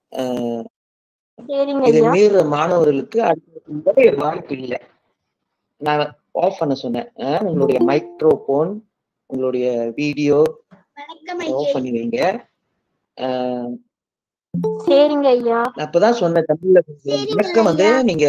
அஹ், சரிங்க இதை ஐயா மீற மாணவர்களுக்கு அடுத்த வாய்ப்பு இல்லை நான் ஆஃப் பண்ண சொன்னேன் அஹ், உங்களுடைய மைக்ரோபோன் உங்களுடைய வீடியோ ஆஃப் பண்ணி வைங்க அஹ், சரிங்க ஐயா நான் இப்பதான் சொன்னேன் தமிழ்ல வணக்கம் வந்து நீங்க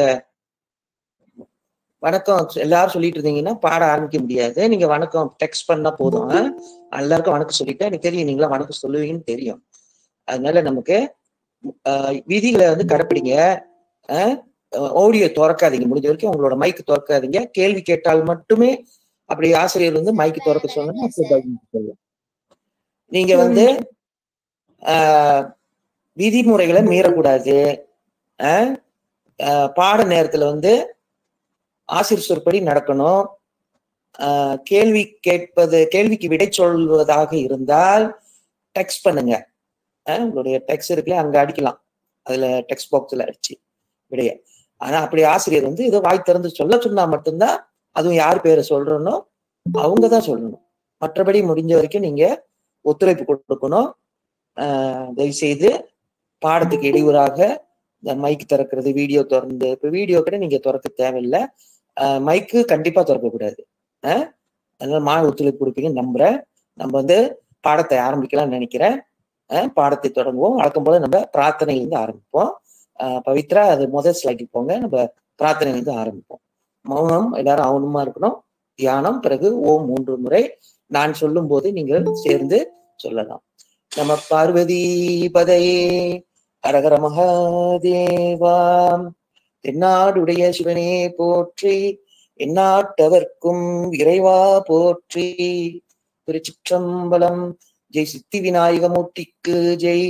வணக்கம் எல்லாரும் சொல்லிட்டு இருந்தீங்கன்னா பாட ஆரம்பிக்க முடியாது நீங்க வணக்கம் டெக்ஸ்ட் பண்ணா போதும் ஆ? எல்லாருக்கும் வணக்கம் சொல்லிட்டேன் எனக்கு தெரியும் நீங்களா வணக்கம் சொல்லுவீங்கன்னு தெரியும் அதனால நமக்கு ஆஹ், விதிகளை வந்து கடைப்பிடிங்க ஆடியோ திறக்காதீங்க முடிஞ்ச வரைக்கும் உங்களோட மைக் திறக்காதீங்க கேள்வி கேட்டால் மட்டுமே அப்படி ஆசிரியர் வந்து மைக்கு திறக்க சொன்னா அப்படி பதில் சொல்லலாம் நீங்க வந்து ஆஹ், விதிமுறைகளை மீறக்கூடாது ஆஹ், ஆஹ், பாட நேரத்துல வந்து ஆசிரியர் சொற்படி நடக்கணும் ஆஹ் கேள்வி கேட்பது கேள்விக்கு விடை சொல்வதாக இருந்தால் டெக்ஸ்ட் பண்ணுங்க ஆஹ் உங்களுடைய டெக்ஸ்ட் இருக்குல்ல அங்க அடிக்கலாம் அதுல டெக்ஸ்ட் பாக்ஸ்ல அடிச்சு விடைய ஆனா அப்படி ஆசிரியர் வந்து ஏதோ வாய் திறந்து சொல்ல சொன்னா மட்டும்தான் அதுவும் யார் பேரை சொல்றனோ அவங்க தான் சொல்லணும் மற்றபடி முடிஞ்ச வரைக்கும் நீங்க ஒத்துழைப்பு கொடுக்கணும் ஆஹ் தயவு செய்து பாடத்துக்கு இடையூறாக இந்த மைக் திறக்கிறது வீடியோ திறந்து இப்ப வீடியோ கூட நீங்க திறக்க தேவையில்லை மைக்கு கண்டிப்பா திறக்கக்கூடாது அஹ் அதனால மாணவ ஒத்துழைப்பு கொடுப்பீங்கன்னு நம்புறேன் நம்ம வந்து பாடத்தை ஆரம்பிக்கலாம்னு நினைக்கிறேன் அஹ் பாடத்தை தொடங்குவோம் வழக்கம் போல நம்ம பிரார்த்தனையிலிருந்து ஆரம்பிப்போம் அஹ் பவித்ரா அது முதல் ஸ்லைடுக்கு போங்க நம்ம பிரார்த்தனையிலிருந்து ஆரம்பிப்போம் மௌனம் எல்லாரும் அவனுமா இருக்கணும் தியானம் பிறகு ஓம் மூன்று முறை நான் சொல்லும் போது நீங்கள் சேர்ந்து சொல்லலாம் நம்ம பார்வதி பதையே அரகர மகாதேவாம் தென்னாடுடைய சிவனே போற்றி எந்நாட்டவர்க்கும் இறைவா போற்றி திருச்சிற்றம்பலம் ஜெய் சித்தி விநாயகமூர்த்திக்கு ஜெய்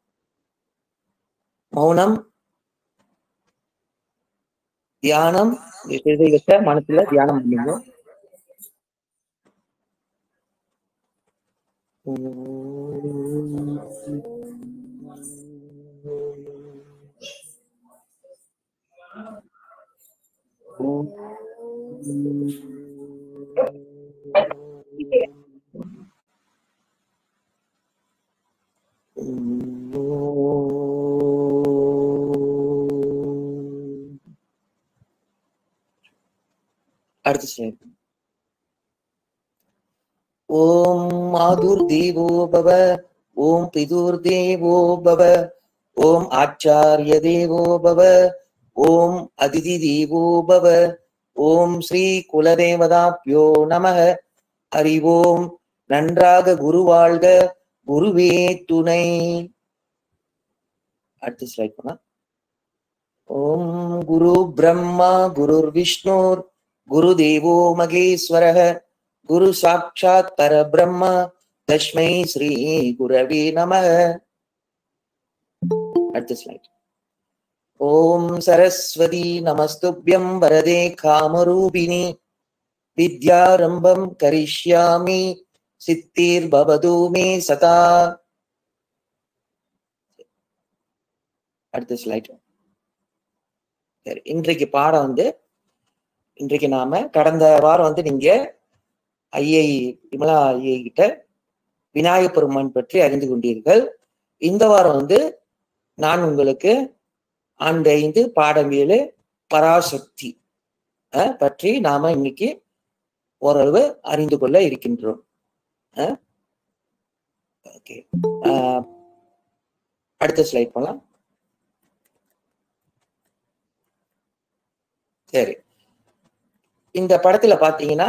மௌனம் தியானம் தெய்வத்தை மனசுல தியானம் பண்ணுங்க அடுத்த ஸ்லைட் ஓம் மாதுர் தேவோ பவ ஓம் பிதுர் தேவோ பவ ஓம் ஆச்சாரிய தேவோ பவ ஓம் அதிதி தேவோ பவ ஓம் ஸ்ரீ குலதேவதாப்யோ நமக அறிவோம் நன்றாக குரு வாழ்க குருவே துணை அடுத்த ஸ்லைட் போனா ஓம் குரு பிரம்மா குருர் விஷ்ணுர் குரு தேவோ மகேஸ்வரः குரு சாட்சாத் பரபிரம்ம தஸ்மை ஸ்ரீ குரவே நமः அடுத்த ஸ்லைட் ஓம் சரஸ்வதி நமஸ்துபியம் வரதே காமரூபிணி வித்யாரம்பம் கரிஷ்யாமி சித்திர் பவது மே சதா அடுத்த ஸ்லைட் சரி இன்றைக்கு பாடம் வந்து இன்றைக்கு நாம கடந்த வாரம் வந்து நீங்க ஐஐ விமலா ஐஐ கிட்ட விநாயக பெருமான் பற்றி அறிந்து கொண்டீர்கள் இந்த வாரம் வந்து நான் உங்களுக்கு ஆண்டு ஐந்து பாடம் ஏழு பராசக்தி அஹ், பற்றி நாம இன்னைக்கு ஓரளவு அறிந்து கொள்ள இருக்கின்றோம் ஓகே அடுத்த ஸ்லைட் போலாம் சரி இந்த படத்துல பாத்தீங்கன்னா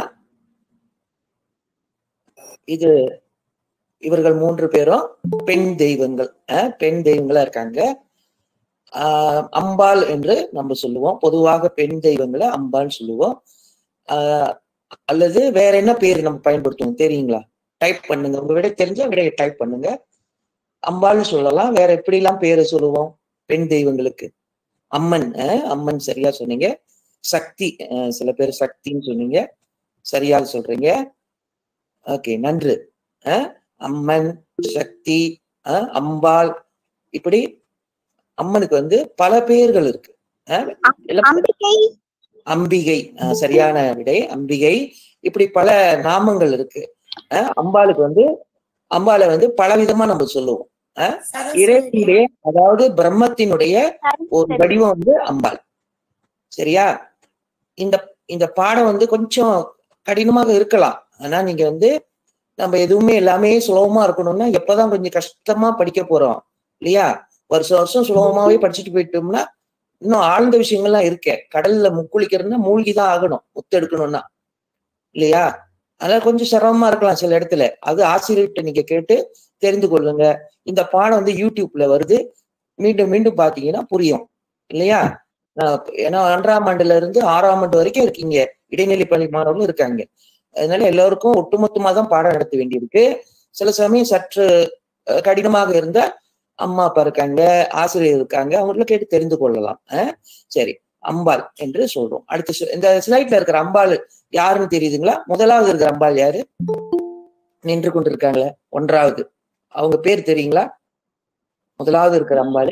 இது இவர்கள் மூன்று பேரும் பெண் தெய்வங்கள் அஹ், பெண் தெய்வங்களா இருக்காங்க ஆஹ் அம்பாள் என்று நம்ம சொல்லுவோம் பொதுவாக பெண் தெய்வங்களை அம்பாள் சொல்லுவோம் ஆஹ் அல்லது வேற என்ன பேர் நம்ம பயன்படுத்துவோம் தெரியுங்களா டைப் பண்ணுங்க உங்க விட தெரிஞ்ச விடைய டைப் பண்ணுங்க அம்பாள்னு சொல்லலாம் வேற எப்படி எல்லாம் பேரை சொல்லுவோம் பெண் தெய்வங்களுக்கு அம்மன் அஹ், அம்மன் சரியா சொன்னீங்க சக்தி அஹ், சில பேர் சக்தின்னு சொன்னீங்க சரியாக சொல்றீங்க ஓகே நன்று அஹ், அம்மன் சக்தி அஹ், அம்பாள் இப்படி அம்மனுக்கு வந்து பல பெயர்கள் இருக்கு அஹ், எல்லாம் அம்பிகை அம்பிகை அஹ், சரியான விடை அம்பிகை இப்படி பல நாமங்கள் இருக்கு அஹ், அம்பாளுக்கு வந்து அம்பாளை வந்து பல விதமா நம்ம சொல்லுவோம் இறைவனுடைய அதாவது பிரம்மத்தினுடைய ஒரு வடிவம் வந்து அம்பாள் சரியா இந்த இந்த பாடம் வந்து கொஞ்சம் கடினமாக இருக்கலாம் ஆனா நீங்க வந்து நம்ம எதுவுமே எல்லாமே சுலபமா இருக்கணும்னா எப்பதான் கொஞ்சம் கஷ்டமா படிக்க போறோம் இல்லையா வருஷம் வருஷம் சுலபமாவே படிச்சுட்டு போயிட்டோம்னா இன்னும் ஆழ்ந்த விஷயங்கள்லாம் இருக்கே கடல்ல முக்குளிக்கிறதுனா மூழ்கிதான் ஆகணும் முத்தெடுக்கணும்னா இல்லையா அதனால கொஞ்சம் சிரமமா இருக்கலாம் சில இடத்துல அது ஆசிரியர்கிட்ட நீங்க கேட்டு தெரிந்து கொள்ளுங்க இந்த பாடம் வந்து யூடியூப்ல வருது மீண்டும் மீண்டும் பாத்தீங்கன்னா புரியும் இல்லையா நான் ஏன்னா ஒன்றாம் ஆண்டுல இருந்து ஆறாம் ஆண்டு வரைக்கும் இருக்கீங்க இடைநிலை பள்ளி மாணவர்களும் இருக்காங்க அதனால எல்லாருக்கும் ஒட்டுமொத்தமா தான் பாடம் நடத்த வேண்டியிருக்கு சில சமயம் சற்று அஹ், கடினமாக இருந்தா அம்மா அப்பா இருக்காங்க ஆசிரியர் இருக்காங்க அவங்கள கேட்டு தெரிந்து கொள்ளலாம் அஹ், சரி அம்பாள் என்று சொல்றோம் அடுத்த ஸ்ல- இந்த ஸ்லைட்ல இருக்கிற அம்பாள் யாருன்னு தெரியுதுங்களா முதலாவது இருக்கிற அம்பாள் யாரு நின்று கொண்டிருக்காங்களே ஒன்றாவது அவங்க பேர் தெரியுங்களா முதலாவது இருக்கிற அம்பாள்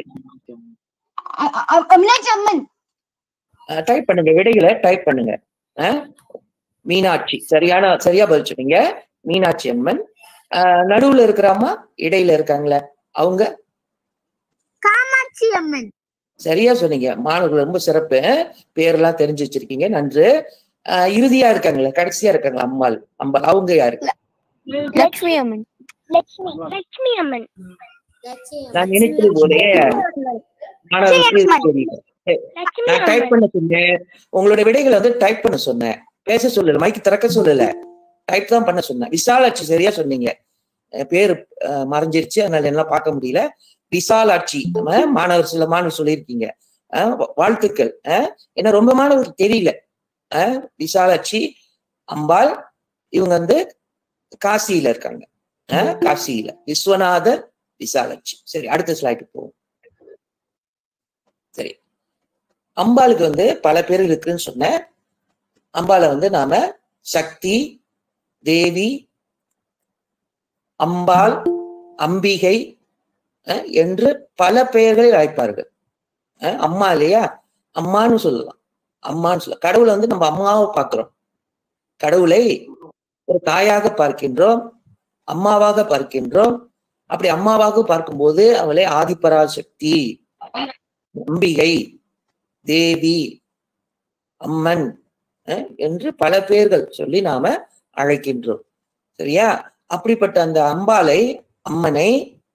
மீனாட்சி அம்மன் டைப் பண்ணுங்க விடைகளை டைப் பண்ணுங்க அஹ், மீனாட்சி சரியான சரியா பதில் சொன்னீங்க மீனாட்சி அம்மன் அஹ், நடுவுல இருக்கிற அம்மா இடையில இருக்காங்களே அவங்க காமாட்சி அம்மன் சரியா சொன்னீங்க மாணவர்கள் ரொம்ப சிறப்பு பேரெல்லாம் தெரிஞ்சு வச்சிருக்கீங்க நன்று அஹ், இறுதியா இருக்காங்களே கடைசியா இருக்காங்களா அம்மாள் அம்பாள் அவங்க யாரு லட்சுமி அம்மன் லட்சுமி லட்சுமி அம்மன் நான் நினைத்தது போலயே மாணவர்களுக்கு தெரியும் லட்சுமி நான் டைப் அம்மன் பண்ண சொன்னேன் உங்களுடைய விடைகளை வந்து டைப் பண்ண சொன்னேன் பேச சொல்லல மைக்கு திறக்க சொல்லல டைப் தான் பண்ண சொன்னேன் விசாலாட்சி சரியா சொன்னீங்க அஹ் பேரு அஹ், மறைஞ்சிருச்சு அதனால எல்லாம் பார்க்க முடியல விசாலாட்சி நம்ம மாணவர் சில மாணவர் சொல்லியிருக்கீங்க அஹ், வா- வாழ்த்துக்கள் அஹ், ஏன்னா ரொம்ப மாணவருக்கு தெரியல அஹ், விசாலாட்சி அம்பாள் இவங்க வந்து காசியில இருக்காங்க அஹ், காசியில விஸ்வநாதர் விசாலாட்சி சரி அடுத்த ஸ்லைடு போவோம் சரி அம்பாளுக்கு வந்து பல பேர் இருக்குன்னு சொன்னேன் அம்பாளை வந்து நாம சக்தி தேவி அம்பாள் அம்பிகை அஹ், என்று பல பெயர்களில் அழைப்பார்கள் அஹ், அம்மா இல்லையா அம்மான்னு சொல்லலாம் அம்மான்னு சொல்லலாம் கடவுளை வந்து நம்ம அம்மாவை பார்க்கிறோம் கடவுளை ஒரு தாயாக பார்க்கின்றோம் அம்மாவாக பார்க்கின்றோம் அப்படி அம்மாவாக பார்க்கும்போது அவளை ஆதிபராசக்தி அம்பிகை தேவி அம்மன் அஹ், என்று பல பெயர்கள் சொல்லி நாம அழைக்கின்றோம் சரியா அப்படிப்பட்ட அந்த அம்பாளை அம்மனை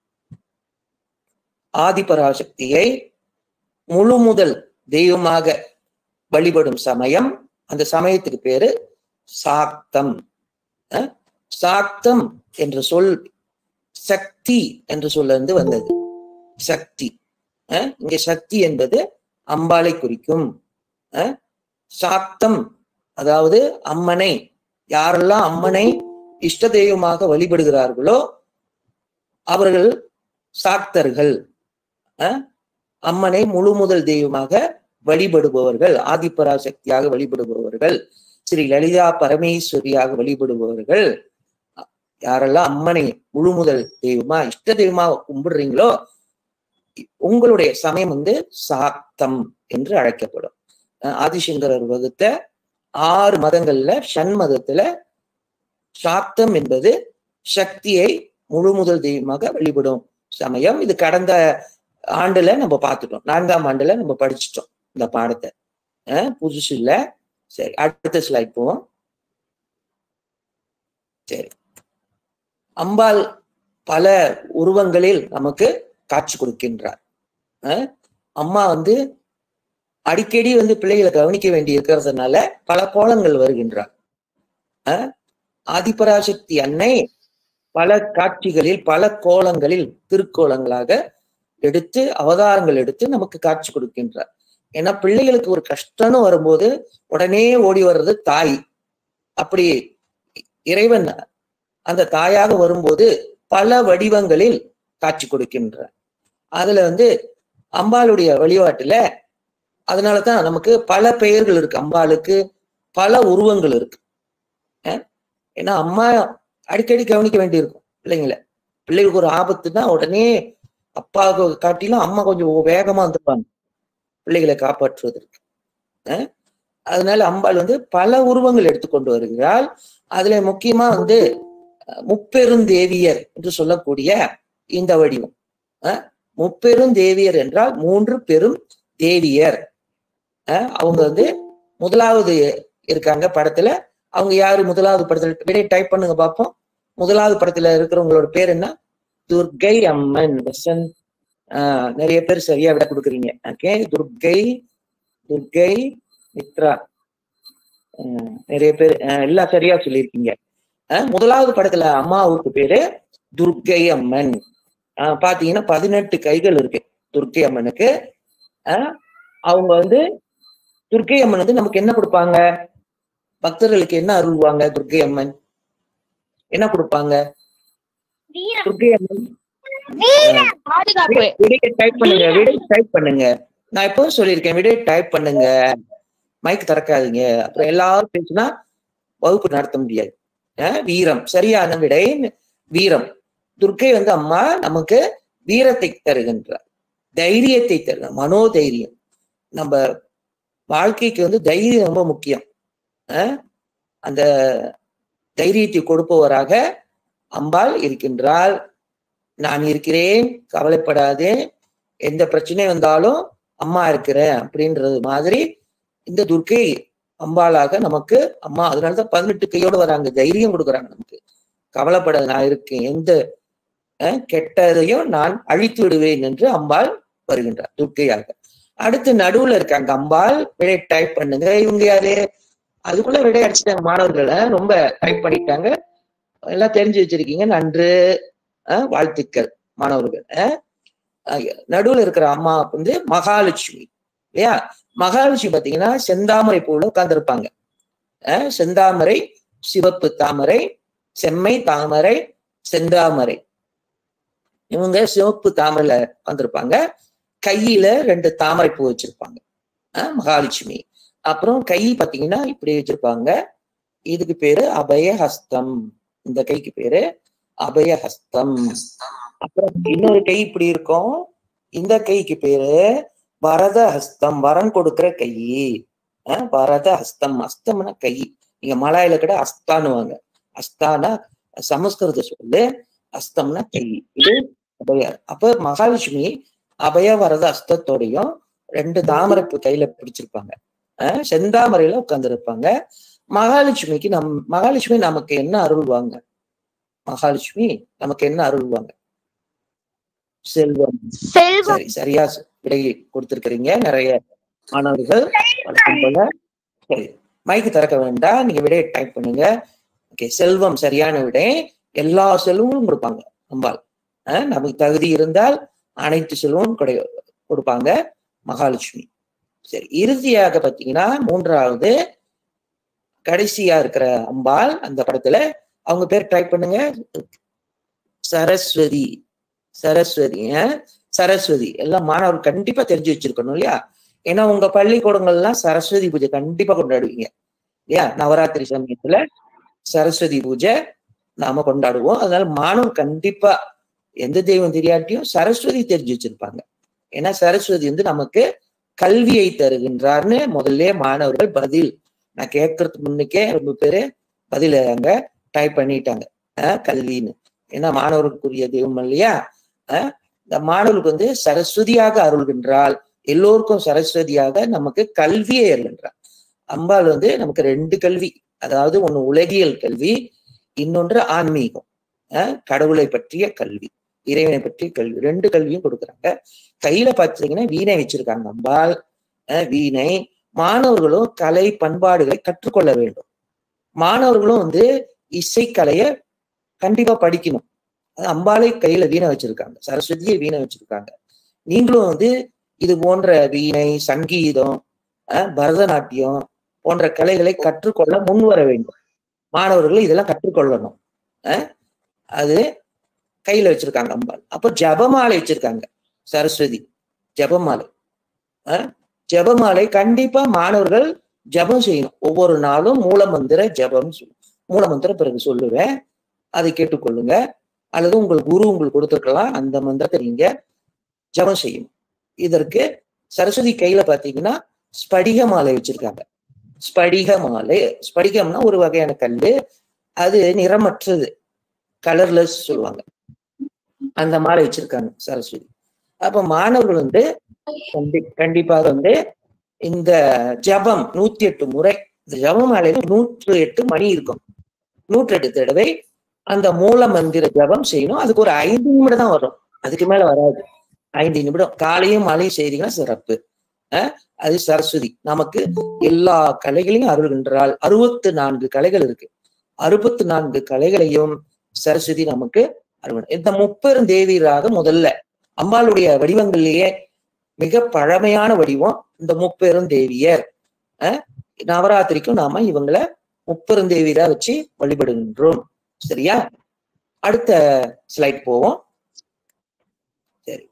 ஆதிபராசக்தியை முழு முதல் தெய்வமாக வழிபடும் சமயம் அந்த சமயத்துக்கு பேரு சாக்தம் அஹ், சாக்தம் என்ற சொல் சக்தி என்ற சொல்ல இருந்து வந்தது சக்தி அஹ், இங்க சக்தி என்பது அம்பாளை குறிக்கும் அஹ், சாக்தம் அதாவது அம்மனை யாரெல்லாம் அம்மனை இஷ்ட தெய்வமாக வழிபடுகிறார்களோ அவர்கள் சாக்தர்கள் அஹ், அம்மனை முழு முதல் தெய்வமாக வழிபடுபவர்கள் ஆதிபராசக்தியாக வழிபடுபவர்கள் ஸ்ரீ லலிதா பரமேஸ்வரியாக வழிபடுபவர்கள் யாரெல்லாம் அம்மனை முழு முதல் தெய்வமா இஷ்ட தெய்வமா கும்பிடுறீங்களோ உங்களுடைய சமயம் வந்து சாக்தம் என்று அழைக்கப்படும் அஹ் ஆதிசங்கரர் வகுத்த ஆறு மதங்கள்ல ஷண்மதத்துல சாக்தம் என்பது சக்தியை முழு முதல் தெய்வமாக வழிபடும் சமயம் இது கடந்த ஆண்டுல நம்ம பார்த்துட்டோம் நான்காம் ஆண்டுல நம்ம படிச்சிட்டோம் இந்த பாடத்தை அஹ் புதுசு இல்ல சரி அடுத்த ஸ்லைட் போவோம் சரி அம்பாள் பல உருவங்களில் நமக்கு காட்சி கொடுக்கின்றார் அஹ் அம்மா வந்து அடிக்கடி வந்து பிள்ளைகளை கவனிக்க வேண்டி இருக்கிறதுனால பல கோலங்கள் வருகின்றார் அஹ் ஆதிபராசக்தி அன்னை பல காட்சிகளில் பல கோலங்களில் திருக்கோலங்களாக எடுத்து அவதாரங்கள் எடுத்து நமக்கு காட்சி கொடுக்கின்றார் ஏன்னா பிள்ளைகளுக்கு ஒரு கஷ்டம்னு வரும்போது உடனே ஓடி வர்றது தாய் அப்படி இறைவன் அந்த தாயாக வரும்போது பல வடிவங்களில் காட்சி கொடுக்கின்றார் அதுல வந்து அம்பாளுடைய வழிபாட்டுல அதனாலதான் நமக்கு பல பெயர்கள் இருக்கு அம்பாளுக்கு பல உருவங்கள் இருக்கு அஹ் ஏன்னா அம்மா அடிக்கடி கவனிக்க வேண்டியிருக்கும் பிள்ளைங்கள பிள்ளைகளுக்கு ஒரு ஆபத்துனா உடனே அப்பாவுக்கு காட்டிலும் அம்மா கொஞ்சம் வேகமா வந்துருப்பாங்க பிள்ளைகளை காப்பாற்றுவதற்கு அஹ் அதனால அம்பாள் வந்து பல உருவங்கள் எடுத்துக்கொண்டு வருகிறாள் அதுல முக்கியமா வந்து அஹ், முப்பெருந்தேவியர் என்று சொல்லக்கூடிய இந்த வடிவம் அஹ், முப்பெரும் தேவியர் என்றால் மூன்று பெரும் தேவியர் அஹ், அவங்க வந்து முதலாவது இருக்காங்க படத்துல அவங்க யாரு முதலாவது படத்துல விடை டைப் பண்ணுங்க பார்ப்போம் முதலாவது படத்துல இருக்கிறவங்களோட பேர் என்ன துர்கை அம்மன் வசந்த் ஆஹ் நிறைய பேர் சரியா விட கொடுக்குறீங்க ஓகே துர்கை துர்கை மித்ரா ஆஹ் நிறைய பேர் ஆஹ் எல்லாம் சரியா சொல்லியிருக்கீங்க ஆஹ் முதலாவது படத்துல அம்மாவுக்கு பேரு துர்கை அம்மன் ஆஹ் பாத்தீங்கன்னா பதினெட்டு கைகள் இருக்கு துர்க்கை அம்மனுக்கு ஆஹ் அவங்க வந்து துர்க்கை அம்மன் வந்து நமக்கு என்ன கொடுப்பாங்க பக்தர்களுக்கு என்ன அருள்வாங்க துர்க்கை அம்மன் என்ன கொடுப்பாங்க வீரம் துர்க்கை அம்மன் பாதுகாப்பு விடையை டைப் பண்ணுங்க விடை டைப் பண்ணுங்க நான் எப்பவும் சொல்லியிருக்கேன் விடை டைப் பண்ணுங்க மைக் திறக்காதீங்க அப்புறம் எல்லாரும் பேசினா வகுப்பு நடத்த முடியாது அஹ் வீரம் சரியான விடை வீரம் துர்க்கை வந்து அம்மா நமக்கு வீரத்தை தருகின்றார் தைரியத்தை தருக மனோதைரியம் நம்ம வாழ்க்கைக்கு வந்து தைரியம் ரொம்ப முக்கியம் அஹ் அந்த தைரியத்தை கொடுப்பவராக அம்பாள் இருக்கின்றாள் நான் இருக்கிறேன் கவலைப்படாதே எந்த பிரச்சனை வந்தாலும் அம்மா இருக்கிறேன் அப்படின்றது மாதிரி இந்த துர்க்கை அம்பாளாக நமக்கு அம்மா அதனாலதான் பதினெட்டு கையோடு வராங்க தைரியம் கொடுக்குறாங்க நமக்கு கவலைப்படாத நான் இருக்கேன் எந்த அஹ், கெட்டதையும் நான் அழித்து விடுவேன் என்று அம்பாள் வருகின்றார் துர்க்கையாக அடுத்து நடுவுல இருக்காங்க அம்பாள் விடை டைப் பண்ணுங்க இவங்க யாரு அதுக்குள்ள விடை அடிச்சிட்டாங்க மாணவர்களை ரொம்ப டைப் பண்ணிட்டாங்க எல்லாம் தெரிஞ்சு வச்சிருக்கீங்க நன்று அஹ், வாழ்த்துக்கள் மாணவர்கள் அஹ், அஹ், நடுவுல இருக்கிற அம்மா வந்து மகாலட்சுமி இல்லையா மகாலட்சுமி பாத்தீங்கன்னா செந்தாமரை பூல உட்கார்ந்துருப்பாங்க செந்தாமரை சிவப்பு தாமரை செம்மை தாமரை செந்தாமரை இவங்க சிவப்பு தாமரையில உட்கார்ந்துருப்பாங்க கையில ரெண்டு தாமரை பூ வச்சிருப்பாங்க அஹ், மகாலட்சுமி அப்புறம் கை பாத்தீங்கன்னா இப்படி வச்சிருப்பாங்க இதுக்கு பேரு அபயஹஸ்தம் இந்த கைக்கு பேரு அபயஹஸ்தம் அப்புறம் இன்னொரு கை இப்படி இருக்கும் இந்த கைக்கு பேரு வரத ஹஸ்தம் வரம் கொடுக்கிற கை அஹ் வரத ஹஸ்தம் ஹஸ்தம்னா கை நீங்க மலாயில கூட அஸ்தானுவாங்க அஸ்தானா சமஸ்கிருத சொல்லு அஸ்தம்னா கை இது அபய அப்ப மகாலட்சுமி அபய வரத அஸ்தத்தோடையும் ரெண்டு தாமரைப்பு கையில பிடிச்சிருப்பாங்க அஹ் செந்தாமரையில உட்கார்ந்துருப்பாங்க மகாலட்சுமிக்கு நம் மகாலட்சுமி நமக்கு என்ன அருள்வாங்க மகாலட்சுமி நமக்கு என்ன அருள்வாங்க செல்வம் செல்வம் சரி சரியா சொ- விடை கொடுத்திருக்கிறீங்க நிறைய மாணவர்கள் வழக்கம் போல சரி மைக்கு திறக்க வேண்டாம் நீங்க விடையை டைப் பண்ணுங்க ஓகே செல்வம் சரியான விடை எல்லா செல்வமும் கொடுப்பாங்க அம்பாள் அஹ் நமக்கு தகுதி இருந்தால் அனைத்து செல்வமும் கொடை கொடுப்பாங்க மகாலட்சுமி சரி இறுதியாக பாத்தீங்கன்னா மூன்றாவது கடைசியா இருக்கிற அம்பாள் அந்த படத்துல அவங்க பேர் டைப் பண்ணுங்க சரஸ்வதி சரஸ்வதி அஹ் சரஸ்வதி எல்லாம் மாணவர்கள் கண்டிப்பா தெரிஞ்சு வச்சிருக்கணும் இல்லையா ஏன்னா உங்க பள்ளிக்கூடங்கள்லாம் சரஸ்வதி பூஜை கண்டிப்பா கொண்டாடுவீங்க இல்லையா நவராத்திரி சமயத்துல சரஸ்வதி பூஜை நாம கொண்டாடுவோம் அதனால மாணவர் கண்டிப்பா எந்த தெய்வம் தெரியாட்டியும் சரஸ்வதி தெரிஞ்சு வச்சிருப்பாங்க ஏன்னா சரஸ்வதி வந்து நமக்கு கல்வியை தருகின்றார்னு முதல்ல மாணவர்கள் பதில் நான் கேட்கறதுக்கு முன்னுக்கே ரொம்ப பேரு பதில் அங்க டைப் பண்ணிட்டாங்க அஹ் கல்வின்னு ஏன்னா மாணவர்களுக்குரிய தெய்வம் இல்லையா அஹ் இந்த மாணவர்களுக்கு வந்து சரஸ்வதியாக அருள்கின்றாள் எல்லோருக்கும் சரஸ்வதியாக நமக்கு கல்வியை அருள்கின்றாள் அம்பாள் வந்து நமக்கு ரெண்டு கல்வி அதாவது ஒண்ணு உலகியல் கல்வி இன்னொன்று ஆன்மீகம் அஹ் கடவுளை பற்றிய கல்வி இறைவனை பற்றிய கல்வி ரெண்டு கல்வியும் கொடுக்குறாங்க கையில பார்த்தீங்கன்னா வீணை வச்சிருக்காங்க அம்பாள் அஹ் வீணை மாணவர்களும் கலை பண்பாடுகளை கற்றுக்கொள்ள வேண்டும் மாணவர்களும் வந்து இசைக்கலைய கண்டிப்பா படிக்கணும் அது அம்பாளை கையில வீணை வச்சிருக்காங்க சரஸ்வதியை வீணை வச்சிருக்காங்க நீங்களும் வந்து இது போன்ற வீணை சங்கீதம் அஹ் பரதநாட்டியம் போன்ற கலைகளை கற்றுக்கொள்ள முன் வர வேண்டும் மாணவர்கள் இதெல்லாம் கற்றுக்கொள்ளணும் அஹ் அது கையில வச்சிருக்காங்க அம்பாள் அப்ப ஜபமாலை வச்சிருக்காங்க சரஸ்வதி ஜபமாலை அஹ் ஜபமாலை கண்டிப்பா மாணவர்கள் ஜபம் செய்யணும் ஒவ்வொரு நாளும் மூலமந்திர ஜபம் சொல்லு மூலமந்திரம் பிறகு சொல்லுவேன் அதை கேட்டுக்கொள்ளுங்க அல்லது உங்கள் குரு உங்களுக்கு கொடுத்துருக்கலாம் அந்த மந்திரத்தை நீங்க ஜபம் செய்யணும் இதற்கு சரஸ்வதி கையில பாத்தீங்கன்னா ஸ்படிக மாலை வச்சிருக்காங்க ஸ்படிக மாலை ஸ்படிகம்னா ஒரு வகையான கல்லு அது நிறமற்றது கலர்லெஸ் சொல்லுவாங்க அந்த மாலை வச்சிருக்காங்க சரஸ்வதி அப்ப மாணவர்கள் வந்து கண்டி- கண்டிப்பாக வந்து இந்த ஜபம் நூத்தி எட்டு முறை இந்த ஜப மாலையில நூற்று எட்டு மணி இருக்கும் நூற்றி எட்டு தடவை அந்த மூல மந்திர ஜபம் செய்யணும் அதுக்கு ஒரு ஐந்து நிமிடம் தான் வரும் அதுக்கு மேல வராது ஐந்து நிமிடம் காலையும் மாலையும் செய்தீங்கன்னா சிறப்பு அஹ் அது சரஸ்வதி நமக்கு எல்லா கலைகளையும் அருள்கின்றாள் அறுபத்து நான்கு கலைகள் இருக்கு அறுபத்து நான்கு கலைகளையும் சரஸ்வதி நமக்கு அருள் இந்த முப்பெரும் தேவியராக முதல்ல அம்பாளுடைய வடிவங்கள்லயே மிக பழமையான வடிவம் இந்த முப்பெரும் தேவியர் அஹ் நவராத்திரிக்கும் நாம இவங்களை முப்பெரும் தேவியரா வச்சு வழிபடுகின்றோம் சரியா அடுத்த ஸ்லைட் போவோம் சரி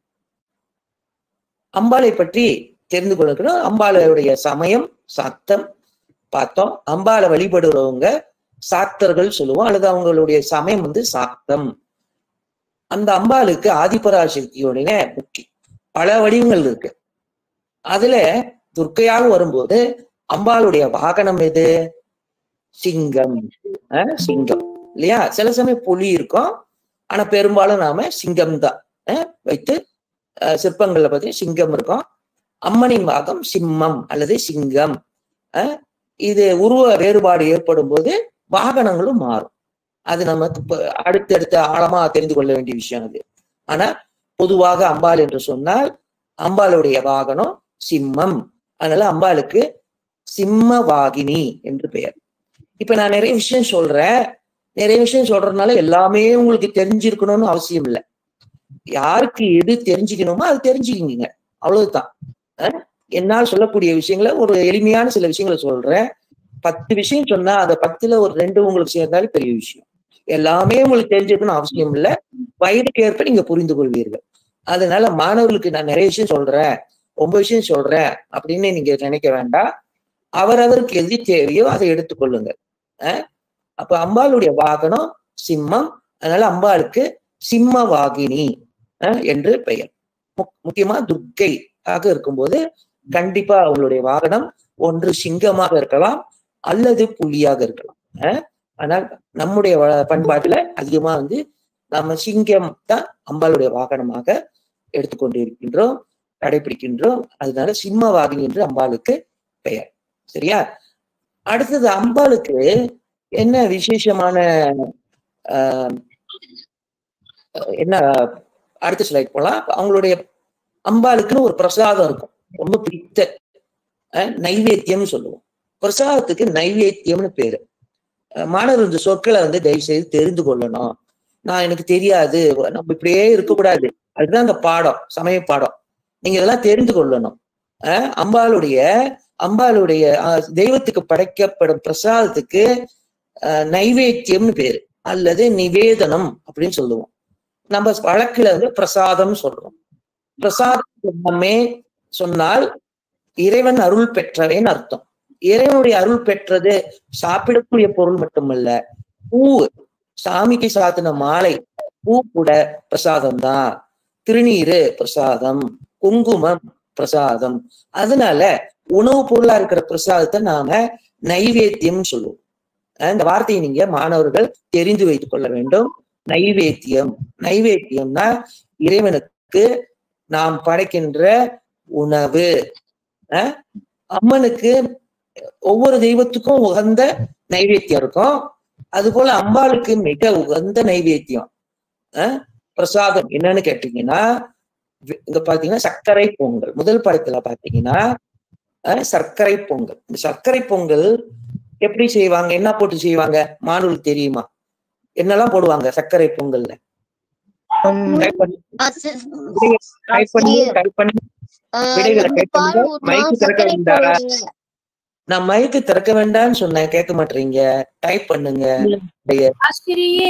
அம்பாளை பற்றி தெரிந்து கொள்ளணும் அம்பாளுடைய சமயம் சாத்தம் பார்த்தோம் அம்பாளை வழிபடுறவங்க சாத்தர்கள் சொல்லுவோம் அல்லது அவங்களுடைய சமயம் வந்து சாத்தம் அந்த அம்பாளுக்கு ஆதிபராசக்தியோடைய முக்கி பல வடிவங்கள் இருக்கு அதுல துர்க்கையாக வரும்போது அம்பாளுடைய வாகனம் எது சிங்கம் அஹ் சிங்கம் இல்லையா சில சமயம் புலி இருக்கும் ஆனா பெரும்பாலும் நாம சிங்கம் தான் வைத்து அஹ் சிற்பங்கள்ல பார்த்தீங்கன்னா சிங்கம் இருக்கும் அம்மனின் வாகம் சிம்மம் அல்லது சிங்கம் அஹ் இது உருவ வேறுபாடு ஏற்படும் போது வாகனங்களும் மாறும் அது நமக்கு இப்ப அடுத்தடுத்த ஆழமா தெரிந்து கொள்ள வேண்டிய விஷயம் அது ஆனா பொதுவாக அம்பாள் என்று சொன்னால் அம்பாளுடைய வாகனம் சிம்மம் அதனால அம்பாளுக்கு சிம்ம வாகினி என்று பெயர் இப்ப நான் நிறைய விஷயம் சொல்றேன் நிறைய விஷயம் சொல்றதுனால எல்லாமே உங்களுக்கு தெரிஞ்சிருக்கணும்னு அவசியம் இல்லை யாருக்கு எது தெரிஞ்சுக்கணுமோ அது தெரிஞ்சுக்கிங்க அவ்வளவுதான் அஹ் என்னால் சொல்லக்கூடிய விஷயங்களை ஒரு எளிமையான சில விஷயங்களை சொல்றேன் பத்து விஷயம் சொன்னா அந்த பத்துல ஒரு ரெண்டு உங்களுக்கு சேர்ந்தாலே பெரிய விஷயம் எல்லாமே உங்களுக்கு தெரிஞ்சிருக்கணும் அவசியம் இல்லை வயதுக்கு ஏற்ப நீங்க புரிந்து கொள்வீர்கள் அதனால மாணவர்களுக்கு நான் நிறைய விஷயம் சொல்றேன் ரொம்ப விஷயம் சொல்றேன் அப்படின்னு நீங்க நினைக்க வேண்டாம் அவரவருக்கு எது தேவையோ அதை எடுத்துக்கொள்ளுங்கள் அஹ் அப்ப அம்பாளுடைய வாகனம் சிம்மம் அதனால அம்பாளுக்கு சிம்ம வாகினி அஹ் என்று பெயர் முக்- முக்கியமா துர்க்கை ஆக இருக்கும்போது கண்டிப்பா அவங்களுடைய வாகனம் ஒன்று சிங்கமாக இருக்கலாம் அல்லது புலியாக இருக்கலாம் அஹ் ஆனால் நம்முடைய வ- பண்பாட்டுல அதிகமா வந்து நம்ம சிங்கம் தான் அம்பாளுடைய வாகனமாக எடுத்துக்கொண்டு இருக்கின்றோம் கடைபிடிக்கின்றோம் அதனால சிம்ம வாகினி என்று அம்பாளுக்கு பெயர் சரியா அடுத்தது அம்பாளுக்கு என்ன விசேஷமான ஆஹ், என்ன அடுத்த ஸ்லைட் போலாம் அவங்களுடைய அம்பாளுக்குன்னு ஒரு பிரசாதம் இருக்கும் ரொம்ப பிடித்த அஹ், நைவேத்தியம்னு சொல்லுவோம் பிரசாதத்துக்கு நைவேத்தியம்னு பேரு அஹ், மாணவர் இந்த சொற்களை வந்து தயவு செய்து தெரிந்து கொள்ளணும் நான் எனக்கு தெரியாது நம்ம இப்படியே இருக்கக்கூடாது அதுதான் அந்த பாடம் சமய பாடம் நீங்க இதெல்லாம் தெரிந்து கொள்ளணும் அஹ், அம்பாளுடைய அம்பாளுடைய அஹ், தெய்வத்துக்கு படைக்கப்படும் பிரசாதத்துக்கு அஹ், நைவேத்தியம்னு பேரு அல்லது நிவேதனம் அப்படின்னு சொல்லுவோம் நம்ம வழக்குல வந்து பிரசாதம் சொல்றோம் பிரசாதம் எல்லாமே சொன்னால் இறைவன் அருள் பெற்றவேன்னு அர்த்தம் இறைவனுடைய அருள் பெற்றது சாப்பிடக்கூடிய பொருள் மட்டுமல்ல பூ சாமிக்கு சாத்தின மாலை பூ கூட பிரசாதம் தான் திருநீரு பிரசாதம் குங்குமம் பிரசாதம் அதனால உணவுப் பொருளா இருக்கிற பிரசாதத்தை நாம நைவேத்தியம் சொல்லுவோம் அஹ் இந்த வார்த்தையை நீங்க மாணவர்கள் தெரிந்து வைத்துக் கொள்ள வேண்டும் நைவேத்தியம் நைவேத்தியம்னா இறைவனுக்கு நாம் படைக்கின்ற உணவு அஹ் அம்மனுக்கு ஒவ்வொரு தெய்வத்துக்கும் உகந்த நைவேத்தியம் இருக்கும் அது போல அம்பாளுக்கு மிக உகந்த நைவேத்தியம் அஹ் பிரசாதம் என்னன்னு கேட்டீங்கன்னா வி- இங்க பாத்தீங்கன்னா சர்க்கரை பொங்கல் முதல் படத்துல பாத்தீங்கன்னா அஹ் சர்க்கரை பொங்கல் இந்த சர்க்கரை பொங்கல் எப்படி செய்வாங்க என்ன போட்டு செய்வாங்க மாணவர்களுக்கு தெரியுமா என்னெல்லாம் போடுவாங்க சர்க்கரை பொங்கல்ல டைப் பண்ணி டைப் பண்ணி டைப் பண்ணி விடைகளை டைப் பண்ணுங்க மைக்கு திறக்க வேண்டாம் நான் மைக்கு திறக்க வேண்டாம்னு சொன்னேன் கேட்க மாட்டீங்க டைப் பண்ணுங்க ஆசிரியை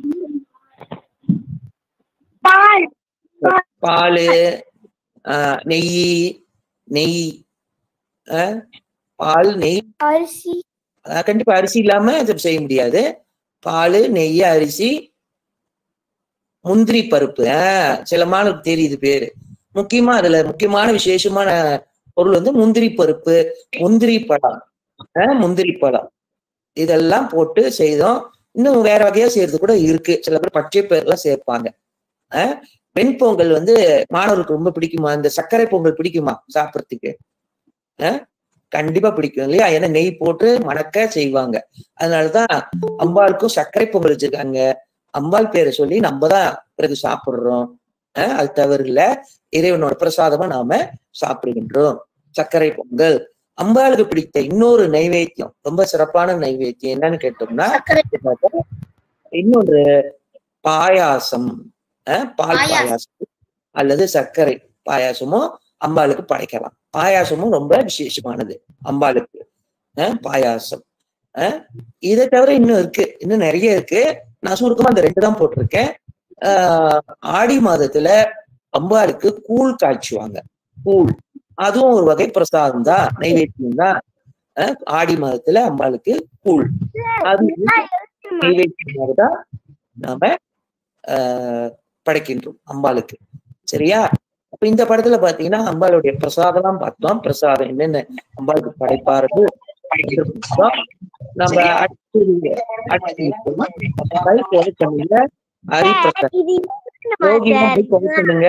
பால் பால் ஆஹ், நெய் நெய் ஆஹ், பால் நெய் அரிசி ஆஹ், கண்டிப்பா அரிசி இல்லாம இது செய்ய முடியாது பால் நெய் அரிசி முந்திரி பருப்பு ஆஹ், சில மாணவருக்கு தெரியுது பேரு முக்கியமா அதுல முக்கியமான விசேஷமான பொருள் வந்து முந்திரி பருப்பு முந்திரி பழம் ஆஹ், முந்திரி பழம் இதெல்லாம் போட்டு செய்தோம் இன்னும் வேற வகையா செய்யறது கூட இருக்கு சில பேர் பச்சை பயிரெல்லாம் சேர்ப்பாங்க அஹ் வெண்பொங்கல் வந்து மாணவருக்கு ரொம்ப பிடிக்குமா இந்த சர்க்கரை பொங்கல் பிடிக்குமா சாப்பிட்றதுக்கு அஹ் கண்டிப்பா பிடிக்கும் இல்லையா ஏன்னா நெய் போட்டு மணக்க செய்வாங்க அதனாலதான் அம்பாளுக்கும் சர்க்கரை பொங்கல் வச்சிருக்காங்க அம்பாள் பேரை சொல்லி நம்ம தான் பிறகு சாப்பிடுறோம் அஹ் அது தவறு இல்ல இறைவனோட பிரசாதமா நாம சாப்பிடுகின்றோம் சர்க்கரை பொங்கல் அம்பாளுக்கு பிடித்த இன்னொரு நைவேத்தியம் ரொம்ப சிறப்பான நைவேத்தியம் என்னன்னு கேட்டோம்னா இன்னொன்று பாயாசம் அஹ் பால் பாயாசம். பாயாசம் அல்லது சர்க்கரை பாயாசமும் அம்பாளுக்கு படைக்கலாம் பாயாசமும் ரொம்ப விசேஷமானது அம்பாளுக்கு அஹ் பாயாசம் அஹ் இதை தவிர இன்னும் இருக்கு இன்னும் நிறைய இருக்கு நான் சுருக்கமா அந்த ரெண்டு தான் போட்டிருக்கேன் ஆஹ் ஆடி மாதத்துல அம்பாளுக்கு கூழ் காய்ச்சுவாங்க கூழ் அதுவும் ஒரு வகை பிரசாதம் தான் நைவேத்தியம் தான் அஹ் ஆடி மாதத்துல அம்பாளுக்கு கூழ் அது நைவேத்தியமாக தான் நாம ஆஹ் படைக்கின்றோம் அம்பாளுக்கு சரியா அப்ப இந்த படத்துல பாத்தீங்கன்னா அம்பாளுடைய பிரசாதம் பார்த்தோம் பிரசாதம் என்னென்ன அம்பாளுக்கு படைப்பார்கள் என்று பார்த்தோம். நம்ம அடுத்தது அடுத்தது அம்பாள் கோலச்சமையில ஹரிபிரசாத் யோகிமா போய் கோலச்சமைங்க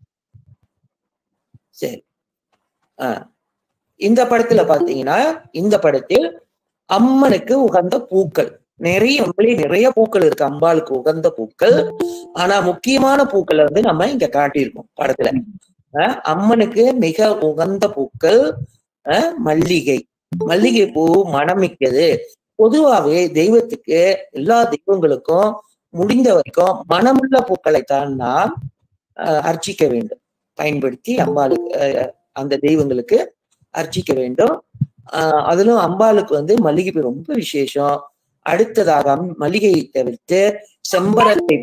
சரி ஆஹ் இந்த படத்துல பாத்தீங்கன்னா இந்த படத்தில் அம்மனுக்கு உகந்த பூக்கள் நிறைய நம்மளே நிறைய பூக்கள் இருக்கு அம்பாளுக்கு உகந்த பூக்கள் ஆனா முக்கியமான பூக்களை வந்து நம்ம இங்க காட்டியிருக்கோம் படத்துல அஹ் அம்மனுக்கு மிக உகந்த பூக்கள் அஹ் மல்லிகை மல்லிகை பூ மணமிக்கது பொதுவாவே தெய்வத்துக்கு எல்லா தெய்வங்களுக்கும் முடிந்த வரைக்கும் மனமுள்ள பூக்களை தான் நாம் அஹ், அர்ச்சிக்க வேண்டும் பயன்படுத்தி அம்பாளுக்கு அஹ், அந்த தெய்வங்களுக்கு அர்ச்சிக்க வேண்டும் ஆஹ் அதிலும் அம்பாளுக்கு வந்து மல்லிகை பூ ரொம்ப விசேஷம் அடுத்ததாக அம்- மல்லிகையை தவிர்த்து செம்பரத்தை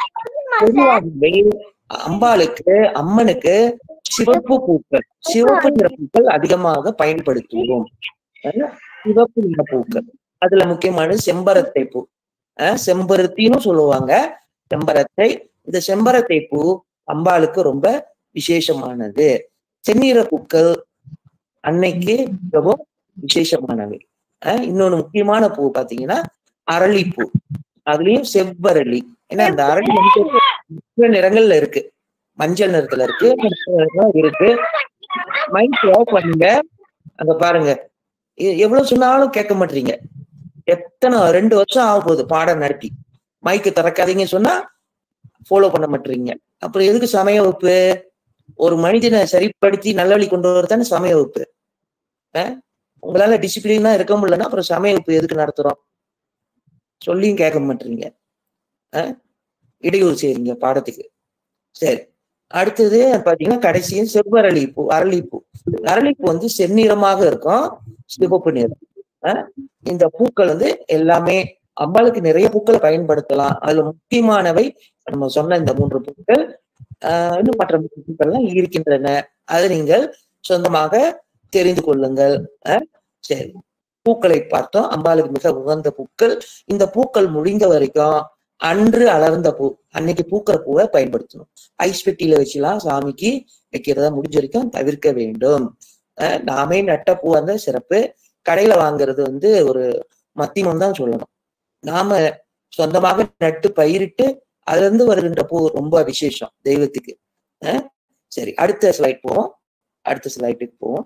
பொதுவாகவே அம்பாளுக்கு அம்மனுக்கு சிவப்பு பூக்கள் சிவப்பு நிற பூக்கள் அதிகமாக பயன்படுத்துவோம் அஹ் சிவப்பு நிற பூக்கள் அதுல முக்கியமானது செம்பரத்தை பூ அஹ் செம்பருத்தின்னு சொல்லுவாங்க செம்பரத்தை இந்த செம்பரத்தை பூ அம்பாளுக்கு ரொம்ப விசேஷமானது செந்நிற பூக்கள் அன்னைக்கு மிகவும் விசேஷமானவை அஹ் இன்னொன்னு முக்கியமான பூ பாத்தீங்கன்னா அரளிப்பூ அதுலயும் செவ்வரளி ஏன்னா அந்த அரளி வந்து நிறைய நிறங்கள்ல இருக்கு மஞ்சள் நிறத்துல இருக்கு மஞ்சள் நிறத்துல இருக்கு மைண்ட் ஆஃப் பண்ணுங்க அங்க பாருங்க எ- எவ்வளவு சொன்னாலும் கேட்க மாட்டீங்க எத்தனை ரெண்டு வருஷம் ஆக போகுது பாடம் நடத்தி மைக்கு திறக்காதீங்கன்னு சொன்னா ஃபாலோ பண்ண மாட்டீங்க அப்புறம் எதுக்கு சமய வகுப்பு ஒரு மனிதனை சரிப்படுத்தி நல்ல வழி கொண்டு வரதானே சமய வகுப்பு அஹ்? உங்களால டிசிப்ளினா இருக்க முடியலன்னா அப்புறம் சமய வகுப்பு எதுக்கு நடத்துறோம் சொல்லியும் கேட்க மாட்டீங்க அஹ்? இடையூறு செய்றீங்க பாடத்துக்கு சரி அடுத்தது பாத்தீங்கன்னா கடைசியும் செவ்வரளிப்பூ அரளிப்பூ அரளிப்பூ வந்து செந்நிறமாக இருக்கும் சிவப்பு நிறம் அஹ்? இந்த பூக்கள் வந்து எல்லாமே அம்பாளுக்கு நிறைய பூக்களை பயன்படுத்தலாம் அதுல முக்கியமானவை நம்ம சொன்ன இந்த மூன்று பூக்கள் ஆஹ் இன்னும் மற்ற பூக்கள்லாம் இருக்கின்றன அதை நீங்கள் சொந்தமாக தெரிந்து கொள்ளுங்கள் அஹ் சரி பூக்களை பார்த்தோம் அம்பாளுக்கு மிக உகந்த பூக்கள் இந்த பூக்கள் முடிந்த வரைக்கும் அன்று அலர்ந்த பூ அன்னைக்கு பூக்கிற பூவை பயன்படுத்தணும் ஐஸ் பெட்டியில வச்சுலாம் சாமிக்கு வைக்கிறதா முடிஞ்ச வரைக்கும் தவிர்க்க வேண்டும் அஹ் நாமே நட்ட பூ அந்த சிறப்பு கடையில வாங்குறது வந்து ஒரு மத்தியமம் தான் சொல்லணும் நாம சொந்தமாக நட்டு பயிரிட்டு அதுல இருந்து வருகின்ற பூ ரொம்ப விசேஷம் தெய்வத்துக்கு அஹ் சரி அடுத்த ஸ்லைட் போவோம் அடுத்த ஸ்லைட்டுக்கு போவோம்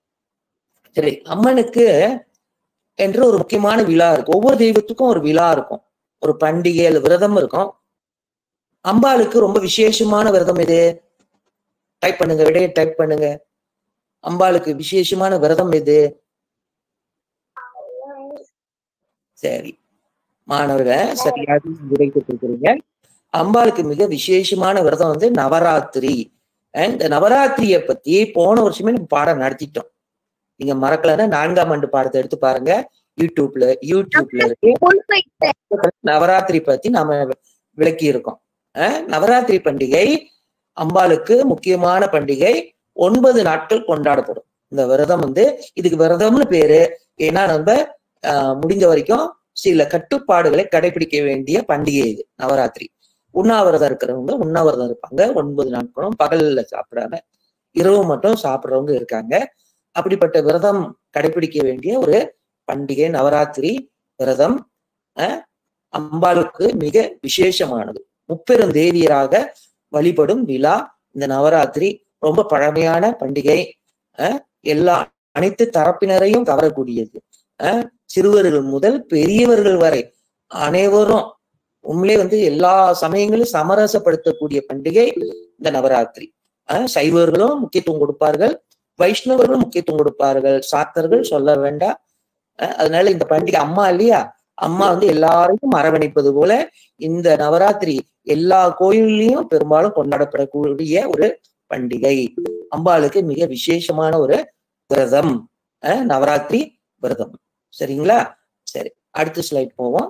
சரி அம்மனுக்கு என்று ஒரு முக்கியமான விழா இருக்கும் ஒவ்வொரு தெய்வத்துக்கும் ஒரு விழா இருக்கும் ஒரு பண்டிகை அல்லது விரதம் இருக்கும் அம்பாளுக்கு ரொம்ப விசேஷமான விரதம் எது டைப் பண்ணுங்க விடையை டைப் பண்ணுங்க அம்பாளுக்கு விசேஷமான விரதம் எது சரி மாணவர்கள் சரியாக விடை கொடுத்திருக்கிறீங்க அம்பாளுக்கு மிக விசேஷமான விரதம் வந்து நவராத்திரி அஹ் இந்த நவராத்திரிய பத்தி போன வருஷமே நம்ம பாடம் நடத்திட்டோம் நீங்க மறக்கலன்னா நான்காம் ஆண்டு பாடத்தை எடுத்து பாருங்க யூடியூப்ல யூடியூப்ல இருக்கு நவராத்திரி பத்தி நாம விளக்கி இருக்கோம் அஹ் நவராத்திரி பண்டிகை அம்பாளுக்கு முக்கியமான பண்டிகை ஒன்பது நாட்கள் கொண்டாடப்படும் இந்த விரதம் வந்து இதுக்கு விரதம்னு பேரு ஏன்னா நம்ம ஆஹ் முடிஞ்ச வரைக்கும் சில கட்டுப்பாடுகளை கடைபிடிக்க வேண்டிய பண்டிகை இது நவராத்திரி உண்ணாவிரதம் இருக்கிறவங்க உண்ணாவிரதம் இருப்பாங்க ஒன்பது நாட்களும் பகல்ல சாப்பிடாம இரவு மட்டும் சாப்பிடுறவங்க இருக்காங்க அப்படிப்பட்ட விரதம் கடைபிடிக்க வேண்டிய ஒரு பண்டிகை நவராத்திரி விரதம் அஹ் அம்பாளுக்கு மிக விசேஷமானது முப்பெரும் தேவியராக வழிபடும் விழா இந்த நவராத்திரி ரொம்ப பழமையான பண்டிகை அஹ் எல்லா அனைத்து தரப்பினரையும் கவரக்கூடியது அஹ் சிறுவர்கள் முதல் பெரியவர்கள் வரை அனைவரும் உண்மையிலே வந்து எல்லா சமயங்களும் சமரசப்படுத்தக்கூடிய பண்டிகை இந்த நவராத்திரி அஹ் சைவர்களும் முக்கியத்துவம் கொடுப்பார்கள் வைஷ்ணவர்களும் முக்கியத்துவம் கொடுப்பார்கள் சாத்தர்கள் சொல்ல வேண்டாம் அஹ் அதனால இந்த பண்டிகை அம்மா இல்லையா அம்மா வந்து எல்லாரையும் அரவணைப்பது போல இந்த நவராத்திரி எல்லா கோயில்லையும் பெரும்பாலும் கொண்டாடப்படக்கூடிய ஒரு பண்டிகை அம்பாளுக்கு மிக விசேஷமான ஒரு விரதம் அஹ் நவராத்திரி விரதம் சரிங்களா சரி அடுத்த ஸ்லைட் போவோம்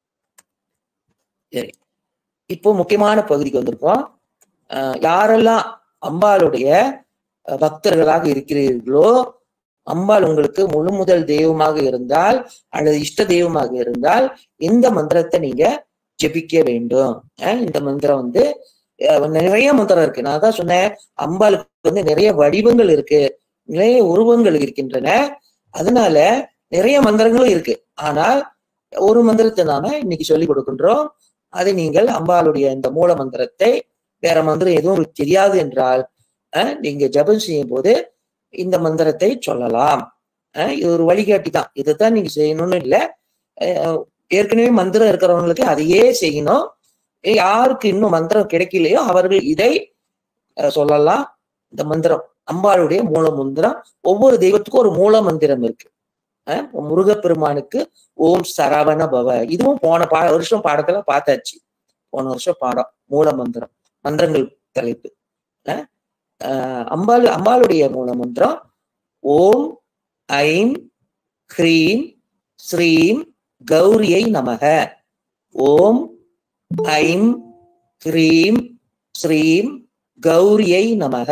சரி இப்போ முக்கியமான பகுதிக்கு வந்திருக்கோம் அஹ் யாரெல்லாம் அம்பாளுடைய அஹ், பக்தர்களாக இருக்கிறீர்களோ அம்பாள் உங்களுக்கு முழு முதல் தெய்வமாக இருந்தால் அல்லது இஷ்ட தெய்வமாக இருந்தால் இந்த மந்திரத்தை நீங்க ஜெபிக்க வேண்டும் அஹ் இந்த மந்திரம் வந்து அஹ், நிறைய மந்திரம் இருக்கு நான் தான் சொன்னேன் அம்பாளுக்கு வந்து நிறைய வடிவங்கள் இருக்கு நிறைய உருவங்கள் இருக்கின்றன அதனால நிறைய மந்திரங்களும் இருக்கு ஆனால் ஒரு மந்திரத்தை நாம இன்னைக்கு சொல்லி கொடுக்கின்றோம் அதை நீங்கள் அம்பாளுடைய இந்த மூல மந்திரத்தை வேற மந்திரம் எதுவும் உங்களுக்கு தெரியாது என்றால் அஹ், நீங்க ஜெபம் செய்யும் போது இந்த மந்திரத்தை சொல்லலாம் அஹ், இது ஒரு வழிகாட்டி தான் இதைத்தான் நீங்க செய்யணும்னு இல்லை அஹ், ஏற்கனவே மந்திரம் இருக்கிறவங்களுக்கு அதையே செய்யணும் யாருக்கு இன்னும் மந்திரம் கிடைக்கலையோ அவர்கள் இதை அஹ், சொல்லலாம் இந்த மந்திரம் அம்பாளுடைய மூல மந்திரம் ஒவ்வொரு தெய்வத்துக்கும் ஒரு மூல மந்திரம் இருக்கு அஹ், முருகப்பெருமானுக்கு ஓம் சரவண பவ இதுவும் போன பா வருஷம் பாடத்துல பார்த்தாச்சு போன வருஷம் பாடம் மூல மந்திரம் மந்திரங்கள் தலைப்பு அஹ், அஹ், அம்பாள் அம்பாளுடைய மூல மந்திரம் ஓம் ஐம் ஹ்ரீம் ஸ்ரீம் கௌரியை நமக ஓம் ஐம் ஹ்ரீம் ஸ்ரீம் கௌரியை நமக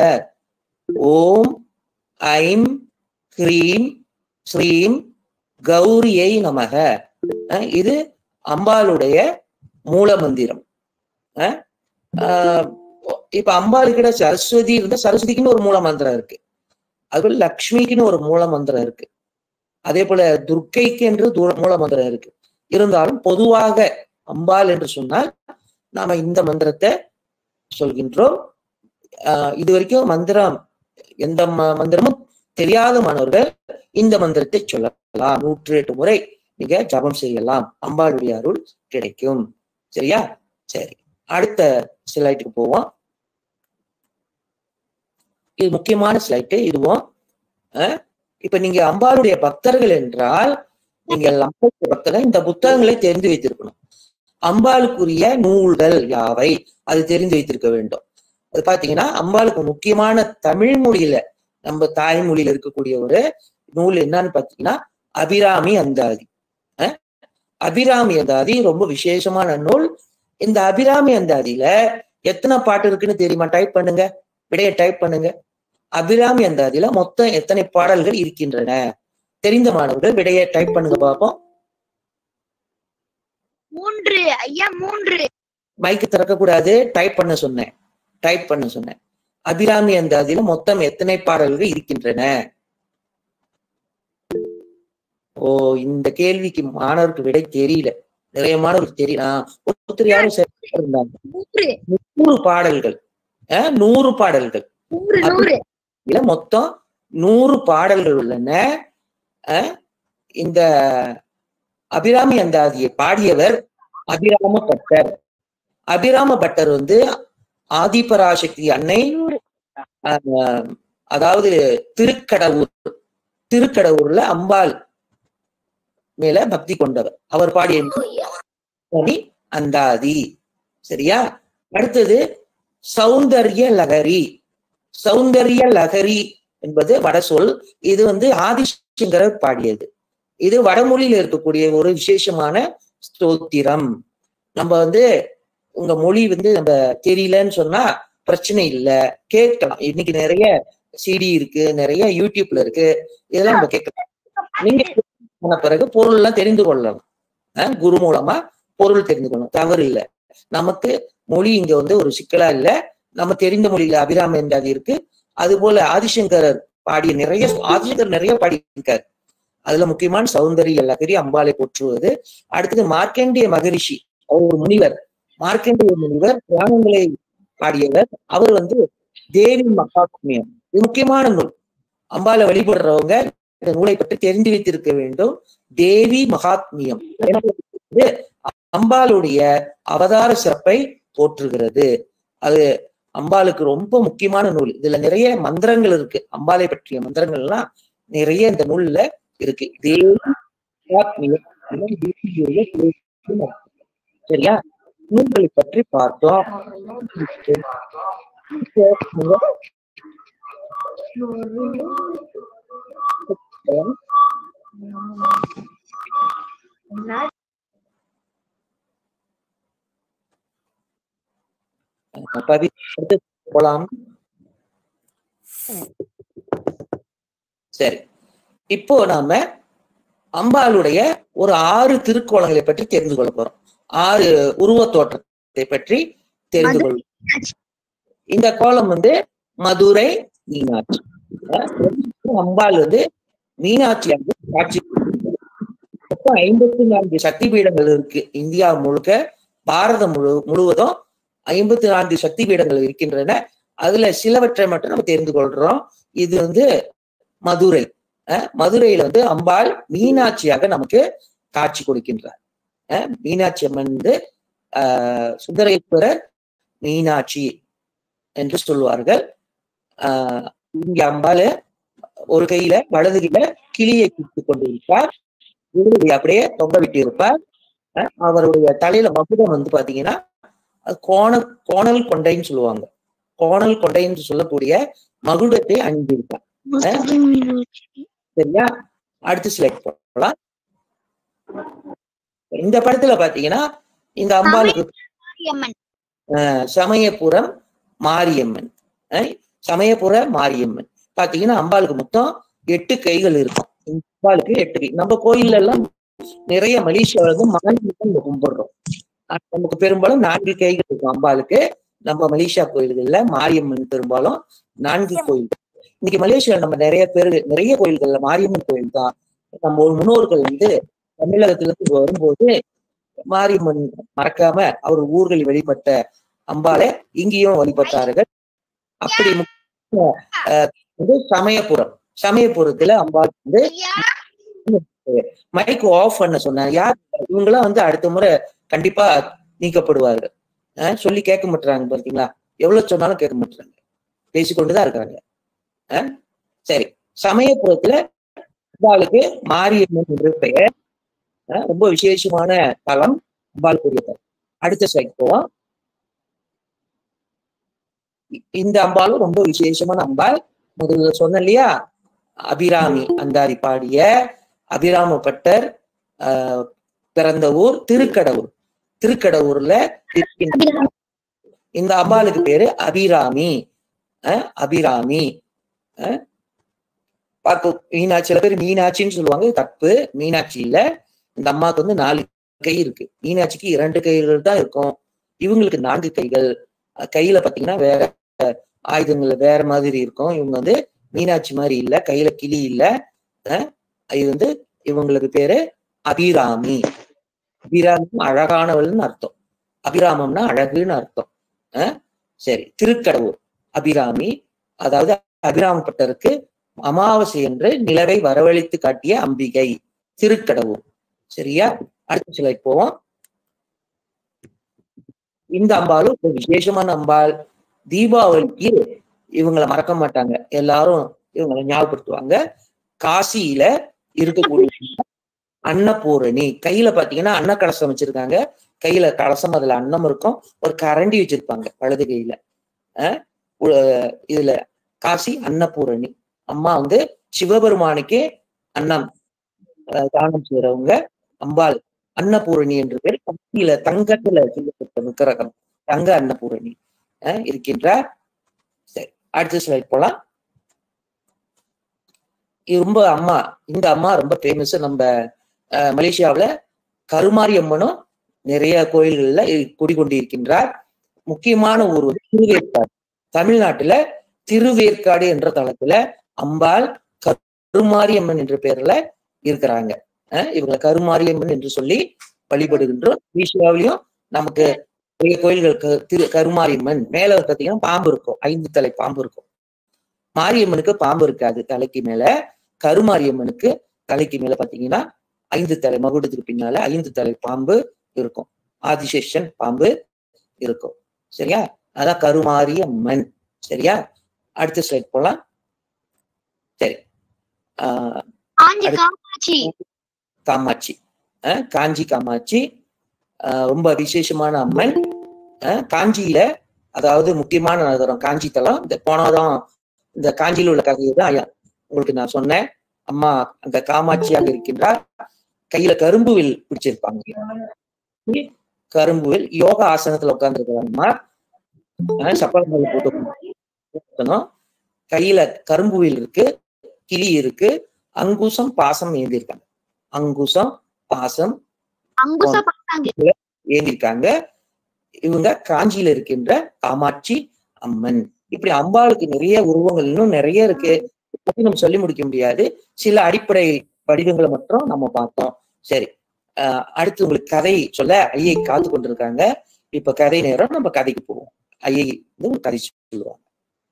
ஓம் ஐம் ஹ்ரீம் ஸ்ரீம் கௌரியை நமக அஹ் இது அம்பாளுடைய மூல மந்திரம் அஹ் ஆஹ் இப்ப அம்பாளுக்கிட்ட சரஸ்வதி இருந்தா சரஸ்வதிக்குன்னு ஒரு மூல மந்திரம் இருக்கு அதுபோல லக்ஷ்மிக்குன்னு ஒரு மூல மந்திரம் இருக்கு அதே போல துர்க்கைக்கு என்று தூர மூல மந்திரம் இருக்கு இருந்தாலும் பொதுவாக அம்பாள் என்று சொன்னால் நாம இந்த மந்திரத்தை சொல்கின்றோம் ஆஹ் இது வரைக்கும் மந்திரம் எந்த ம- மந்திரமும் தெரியாத மாணவர்கள் இந்த மந்திரத்தை சொல்லலாம் நூற்றி எட்டு முறை நீங்க ஜபம் செய்யலாம் அம்பாளுடைய அருள் கிடைக்கும் சரியா சரி அடுத்த ஸ்லைட்டுக்கு போவோம் இது முக்கியமான ஸ்லைட்டு இதுவும் அஹ், இப்ப நீங்க அம்பாளுடைய பக்தர்கள் என்றால் நீங்கள் அம்பாளுடைய பக்தர்கள் இந்த புத்தகங்களை தெரிந்து வைத்திருக்கணும் அம்பாளுக்குரிய நூல்கள் யாவை அது தெரிந்து வைத்திருக்க வேண்டும் அது பாத்தீங்கன்னா அம்பாளுக்கு முக்கியமான தமிழ் மொழியில நம்ம தாய்மொழியில இருக்கக்கூடிய ஒரு நூல் என்னன்னு பாத்தீங்கன்னா அபிராமி அந்தாதி அஹ், அபிராமி அந்தாதி ரொம்ப விசேஷமான நூல் இந்த அபிராமி அந்தாதியில எத்தனை பாட்டு இருக்குன்னு தெரியுமா டைப் பண்ணுங்க விடைய டைப் பண்ணுங்க அபிராமி அந்தாதியில மொத்தம் எத்தனை பாடல்கள் இருக்கின்றன தெரிந்த மாணவர்கள் விடைய டைப் பண்ணுங்க பார்ப்போம் மூன்று ஐயா மூன்று மைக்கு திறக்க கூடாது டைப் பண்ண சொன்னேன் டைப் பண்ண சொன்னேன் அபிராமி அந்தாதியில மொத்தம் எத்தனை பாடல்கள் இருக்கின்றன ஓ இந்த கேள்விக்கு மாணவருக்கு விடை தெரியல நிறைய மாணவருக்கு தெரியல ஆ, ஒருத்தர் யாரும் சரியா இருந்தாங்க மூன்று நூறு பாடல்கள் அஹ், நூறு பாடல்கள் நூறு நூறு இதுல மொத்தம் நூறு பாடல்கள் உள்ளன அஹ், இந்த அபிராமி அந்தாதியை பாடியவர் அபிராம பட்டர் அபிராம பட்டர் வந்து ஆதிபராசக்தி அன்னை அஹ், அதாவது திருக்கடவுர் திருக்கடவுர்ல அம்பாள் மேல பக்தி கொண்டவர் அவர் பாடிய நூல் அந்தாதி சரியா அடுத்தது சௌந்தர்ய லகரி சௌந்தர்ய லகரி என்பது வடசொல் இது வந்து ஆதிசங்கரர் பாடியது இது வடமொழியில இருக்கக்கூடிய ஒரு விசேஷமான ஸ்தோத்திரம் நம்ம வந்து உங்க மொழி வந்து நம்ம தெரியலன்னு சொன்னா பிரச்சனை இல்ல கேட்கலாம் இன்னைக்கு நிறைய சிடி இருக்கு நிறைய யூடியூப்ல இருக்கு இதெல்லாம் நம்ம கேட்கலாம் நீங்க போன பிறகு பொருள் எல்லாம் தெரிந்து கொள்ளலாம் அஹ் குரு மூலமா பொருள் தெரிந்து கொள்ளணும் தவறு இல்லை நமக்கு மொழி இங்க வந்து ஒரு சிக்கலா இல்ல நம்ம தெரிந்த மொழியில அபிராம என்றாது இருக்கு அது போல ஆதிசங்கரர் பாடிய நிறைய ஆதிசங்கர் நிறைய பாடியிருக்காரு அதுல முக்கியமான சௌந்தரிய லகரி அம்பாளை போற்றுவது அடுத்தது மார்க்கண்டேய மகரிஷி அவர் ஒரு முனிவர் மார்க்கண்டேய முனிவர் புராணங்களை பாடியவர் அவர் வந்து தேவி மகாத்மியம் இது முக்கியமான நூல் அம்பாளை வழிபடுறவங்க இந்த நூலை பற்றி தெரிந்து வைத்திருக்க வேண்டும் தேவி மகாத்மியம் இது அம்பாளுடைய அவதார சிறப்பை போற்றுகிறது அது அம்பாளுக்கு ரொம்ப முக்கியமான நூல் இதுல நிறைய மந்திரங்கள் இருக்கு அம்பாளை பற்றிய மந்திரங்கள் எல்லாம் நிறைய இந்த நூல்ல இருக்கு தேவி மகாத்மியம் தேவியுடைய தேவி. சரியா நூல்களை பற்றி பார்த்தோம் பவி அடுத்து போலாம் சரி இப்போ நாம அம்பாளுடைய ஒரு ஆறு திருக்கோலங்களை பற்றி தெரிந்து கொள்ள போறோம் ஆறு உருவ தோற்றத்தை பற்றி தெரிந்து கொள்வோம் இந்த கோலம் வந்து மதுரை மீனாட்சி அஹ் அம்பாள் வந்து மீனாட்சியாக காட்சி கொடுக்கிறார். மொத்தம் ஐம்பத்தி நான்கு சக்தி பீடங்கள் இருக்கு இந்தியா முழுக்க பாரதம் முழு முழுவதும் ஐம்பத்தி நான்கு சக்தி பீடங்கள் இருக்கின்றன அதுல சிலவற்றை மட்டும் நம்ம தெரிந்து கொள்றோம் இது வந்து மதுரை அஹ் மதுரையில வந்து அம்பாள் மீனாட்சியாக நமக்கு காட்சி கொடுக்கின்றார் அஹ் மீனாட்சி அம்மன் வந்து ஆஹ் சுந்தரேஸ்வரர் மீனாட்சி என்று சொல்வார்கள் ஆஹ் இங்க அம்பாள் ஒரு கையில வலது கையில கிளியை பிடித்துக் கொண்டிருப்பார் இடது கை அப்படியே தொங்க விட்டு இருப்பார் அஹ் அவருடைய தலையில மகுடம் வந்து பாத்தீங்கன்னா அது கோண கோணல் கொண்டைன்னு சொல்லுவாங்க கோணல் கொண்டைன்னு சொல்லக்கூடிய மகுடத்தை அணிந்திருப்பார் சரியா அடுத்த ஸ்லைட் போகலாம் இந்த படத்துல பாத்தீங்கன்னா இந்த அம்பாளுக்கு அம்மன் அஹ், சமயபுரம் மாரியம்மன் அஹ், சமயபுர மாரியம்மன் பாத்தீங்கன்னா அம்பாளுக்கு மொத்தம் எட்டு கைகள் இருக்கும் இந்த அம்பாளுக்கு எட்டு கை நம்ம கோயில்ல எல்லாம் நிறைய மலேசியாவில இருந்து மாரியம்மன் நம்ம கும்பிடுறோம் ஆனா, நமக்கு பெரும்பாலும் நான்கு கைகள் இருக்கும் அம்பாளுக்கு நம்ம மலேசியா கோயில்கள்ல மாரியம்மன் பெரும்பாலும் நான்கு கோயில் இன்னைக்கு மலேசியால நம்ம நிறைய பேர் நிறைய கோயில்கள்ல மாரியம்மன் கோயில் தான் நம்ம ஒரு முன்னோர்கள் வந்து தமிழகத்திலிருந்து வரும்போது மாரியம்மன் மறக்காம அவர் ஊர்களில் வழிபட்ட அம்பாளை இங்கேயும் வழிபட்டார்கள் அப்படி முக்கிய, அஹ், வந்து சமயபுரம் சமயபுரத்துல அம்பாள் வந்து ஐயா மைக் ஆஃப் பண்ண சொன்னாங்க யார் இவங்கெல்லாம் வந்து அடுத்த முறை கண்டிப்பா நீக்கப்படுவார்கள் அஹ், சொல்லி கேட்க மாட்டாங்க பாத்தீங்களா எவ்வளவு சொன்னாலும் கேட்க மாட்டாங்க பேசிக்கொண்டுதான் இருக்காங்க அஹ், சரி சமயபுரத்துல அம்பாளுக்கு மாரியம்மன் என்று பெயர் அஹ், ரொம்ப விசேஷமான தலம் அம்பாளுக்குரிய தலம் அடுத்த ஸ்லைட் போவோம் இ- இந்த அம்பாளும் ரொம்ப விசேஷமான அம்பாள் முதல்ல சொன்னேன் இல்லையா அபிராமி அந்தாதி பாடிய அபிராம பட்டர் ஆஹ், பிறந்த ஊர் திருக்கடவுர் திருக்கடவுர்ல இருக்கின்ற இந்த அம்பாளுக்கு பேரு அபிராமி அஹ், அபிராமி அஹ், பார்க்க மீனாட்சி சில பேர் மீனாட்சின்னு சொல்லுவாங்க இது தப்பு மீனாட்சி இல்ல இந்த அம்மாவுக்கு வந்து நாலு கை இருக்கு மீனாட்சிக்கு இரண்டு கைகள் தான் இருக்கும் இவங்களுக்கு நான்கு கைகள் அஹ் கையில பாத்தீங்கன்னா வேற ஆயுதங்கள் வேற மாதிரி இருக்கும் இவங்க வந்து மீனாட்சி மாதிரி இல்ல கையில கிளி இல்ல அஹ் இது வந்து இவங்களுக்கு பேரு அபிராமி அபிராமி அழகானவள்னு அர்த்தம் அபிராமம்னா அழகுன்னு அர்த்தம் அஹ் சரி திருக்கடவுர் அபிராமி அதாவது அபிராமப்பட்டருக்கு அமாவாசை என்று நிலவை வரவழைத்து காட்டிய அம்பிகை திருக்கடவுர் சரியா அடுத்த சிலை போவோம் இந்த அம்பாலும் ஒரு விசேஷமான அம்பாள் தீபாவளிக்கு இவங்களை மறக்க மாட்டாங்க எல்லாரும் இவங்களை ஞாபகப்படுத்துவாங்க காசியில இருக்கக்கூடிய அன்னபூரணி கையில பாத்தீங்கன்னா அன்ன கலசம் வச்சிருக்காங்க கையில கலசம் அதுல அன்னம் இருக்கும் ஒரு கரண்டி வச்சிருப்பாங்க வலது கையில அஹ் உ- இதுல காசி அன்னபூரணி அம்மா வந்து சிவபெருமானுக்கே அன்னம் அஹ், தானம் செய்யறவங்க அம்பாள் அன்னபூரணி என்று பேர் கத்தியில தங்கத்துல செய்யப்பட்ட விக்கிரகம் தங்க அன்னபூரணி அஹ், இருக்கின்றார் சரி அடுத்த ஸ்லைட் போலாம் இது ரொம்ப அம்மா இந்த அம்மா ரொம்ப ஃபேமஸ் நம்ம அஹ், மலேசியாவுல கருமாரி அம்மனும் நிறைய கோயில்கள்ல இ- குடிகொண்டிருக்கின்றார் முக்கியமான ஊர் வந்து திருவேற்காடு தமிழ்நாட்டுல திருவேற்காடு என்ற தளத்துல அம்பாள் கருமாரியம்மன் என்ற பெயர்ல இருக்கிறாங்க அஹ் இவங்களை கருமாரியம்மன் என்று சொல்லி வழிபடுகின்றோம் ஈஷியாவிலையும் நமக்கு நிறைய கோயில்கள் க- திரு கருமாரியம்மன் மேல பாத்தீங்கன்னா பாம்பு இருக்கும் ஐந்து தலை பாம்பு இருக்கும் மாரியம்மனுக்கு பாம்பு இருக்காது தலைக்கு மேல கருமாரியம்மனுக்கு தலைக்கு மேல பாத்தீங்கன்னா ஐந்து தலை மகுடத்துக்கு பின்னால ஐந்து தலை பாம்பு இருக்கும் ஆதிசேஷன் பாம்பு இருக்கும் சரியா அதான் கருமாரியம்மன் சரியா அடுத்த ஸ்லைட் போலாம் சரி ஆஹ் காஞ்சி அடுத்து- காமாட்சி காமாட்சி அஹ் காஞ்சி காமாட்சி அஹ் ரொம்ப விசேஷமான அம்மன் அஹ் காஞ்சியில அதாவது முக்கியமான நகரம் காஞ்சி தலம் இந்த போனாதான் இந்த காஞ்சியில் உள்ள கதையை தான் ஐயா உங்களுக்கு நான் சொன்னேன் அம்மா அந்த காமாட்சியாக இருக்கின்றார் கையில கரும்புவில் பிடிச்சிருப்பாங்க கரும்புவில் யோகா ஆசனத்துல உட்கார்ந்துருக்கிறாங்கம்மா சப்பளங்கள் போட்டு இருக்கணும். கையில கரும்புவில் இருக்கு கிளி இருக்கு அங்குசம் பாசம் ஏந்திருக்காங்க அங்குசம் பாசம் அங்குச பார்த்தாங்க ஏந்திருக்காங்க இவங்க காஞ்சியில இருக்கின்ற காமாட்சி அம்மன் இப்படி அம்பாளுக்கு நிறைய உருவங்கள் இன்னும் நிறைய இருக்கு இதை பத்தி நம்ம சொல்லி முடிக்க முடியாது சில அடிப்படை வடிவங்களை மட்டும் நம்ம பார்த்தோம் சரி ஆஹ் அடுத்து உங்களுக்கு கதை சொல்ல ஐயை காத்து கொண்டிருக்காங்க இப்ப கதை நேரம் நம்ம கதைக்கு போவோம் ஐயை வந்து ஒரு கதை சொல்லுவாங்க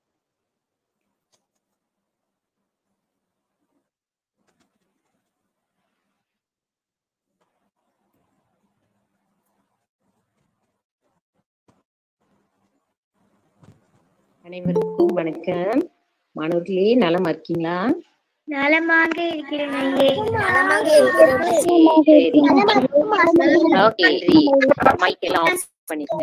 அனைவருக்கும் வணக்கம் மாணவர்களே நலமா இருக்கீங்களா நலமாக இருக்கிறேன் ஐயே நலமாக சரி ஓகே நன்றி மைக் எல்லாம் ஆஃப் பண்ணிருங்க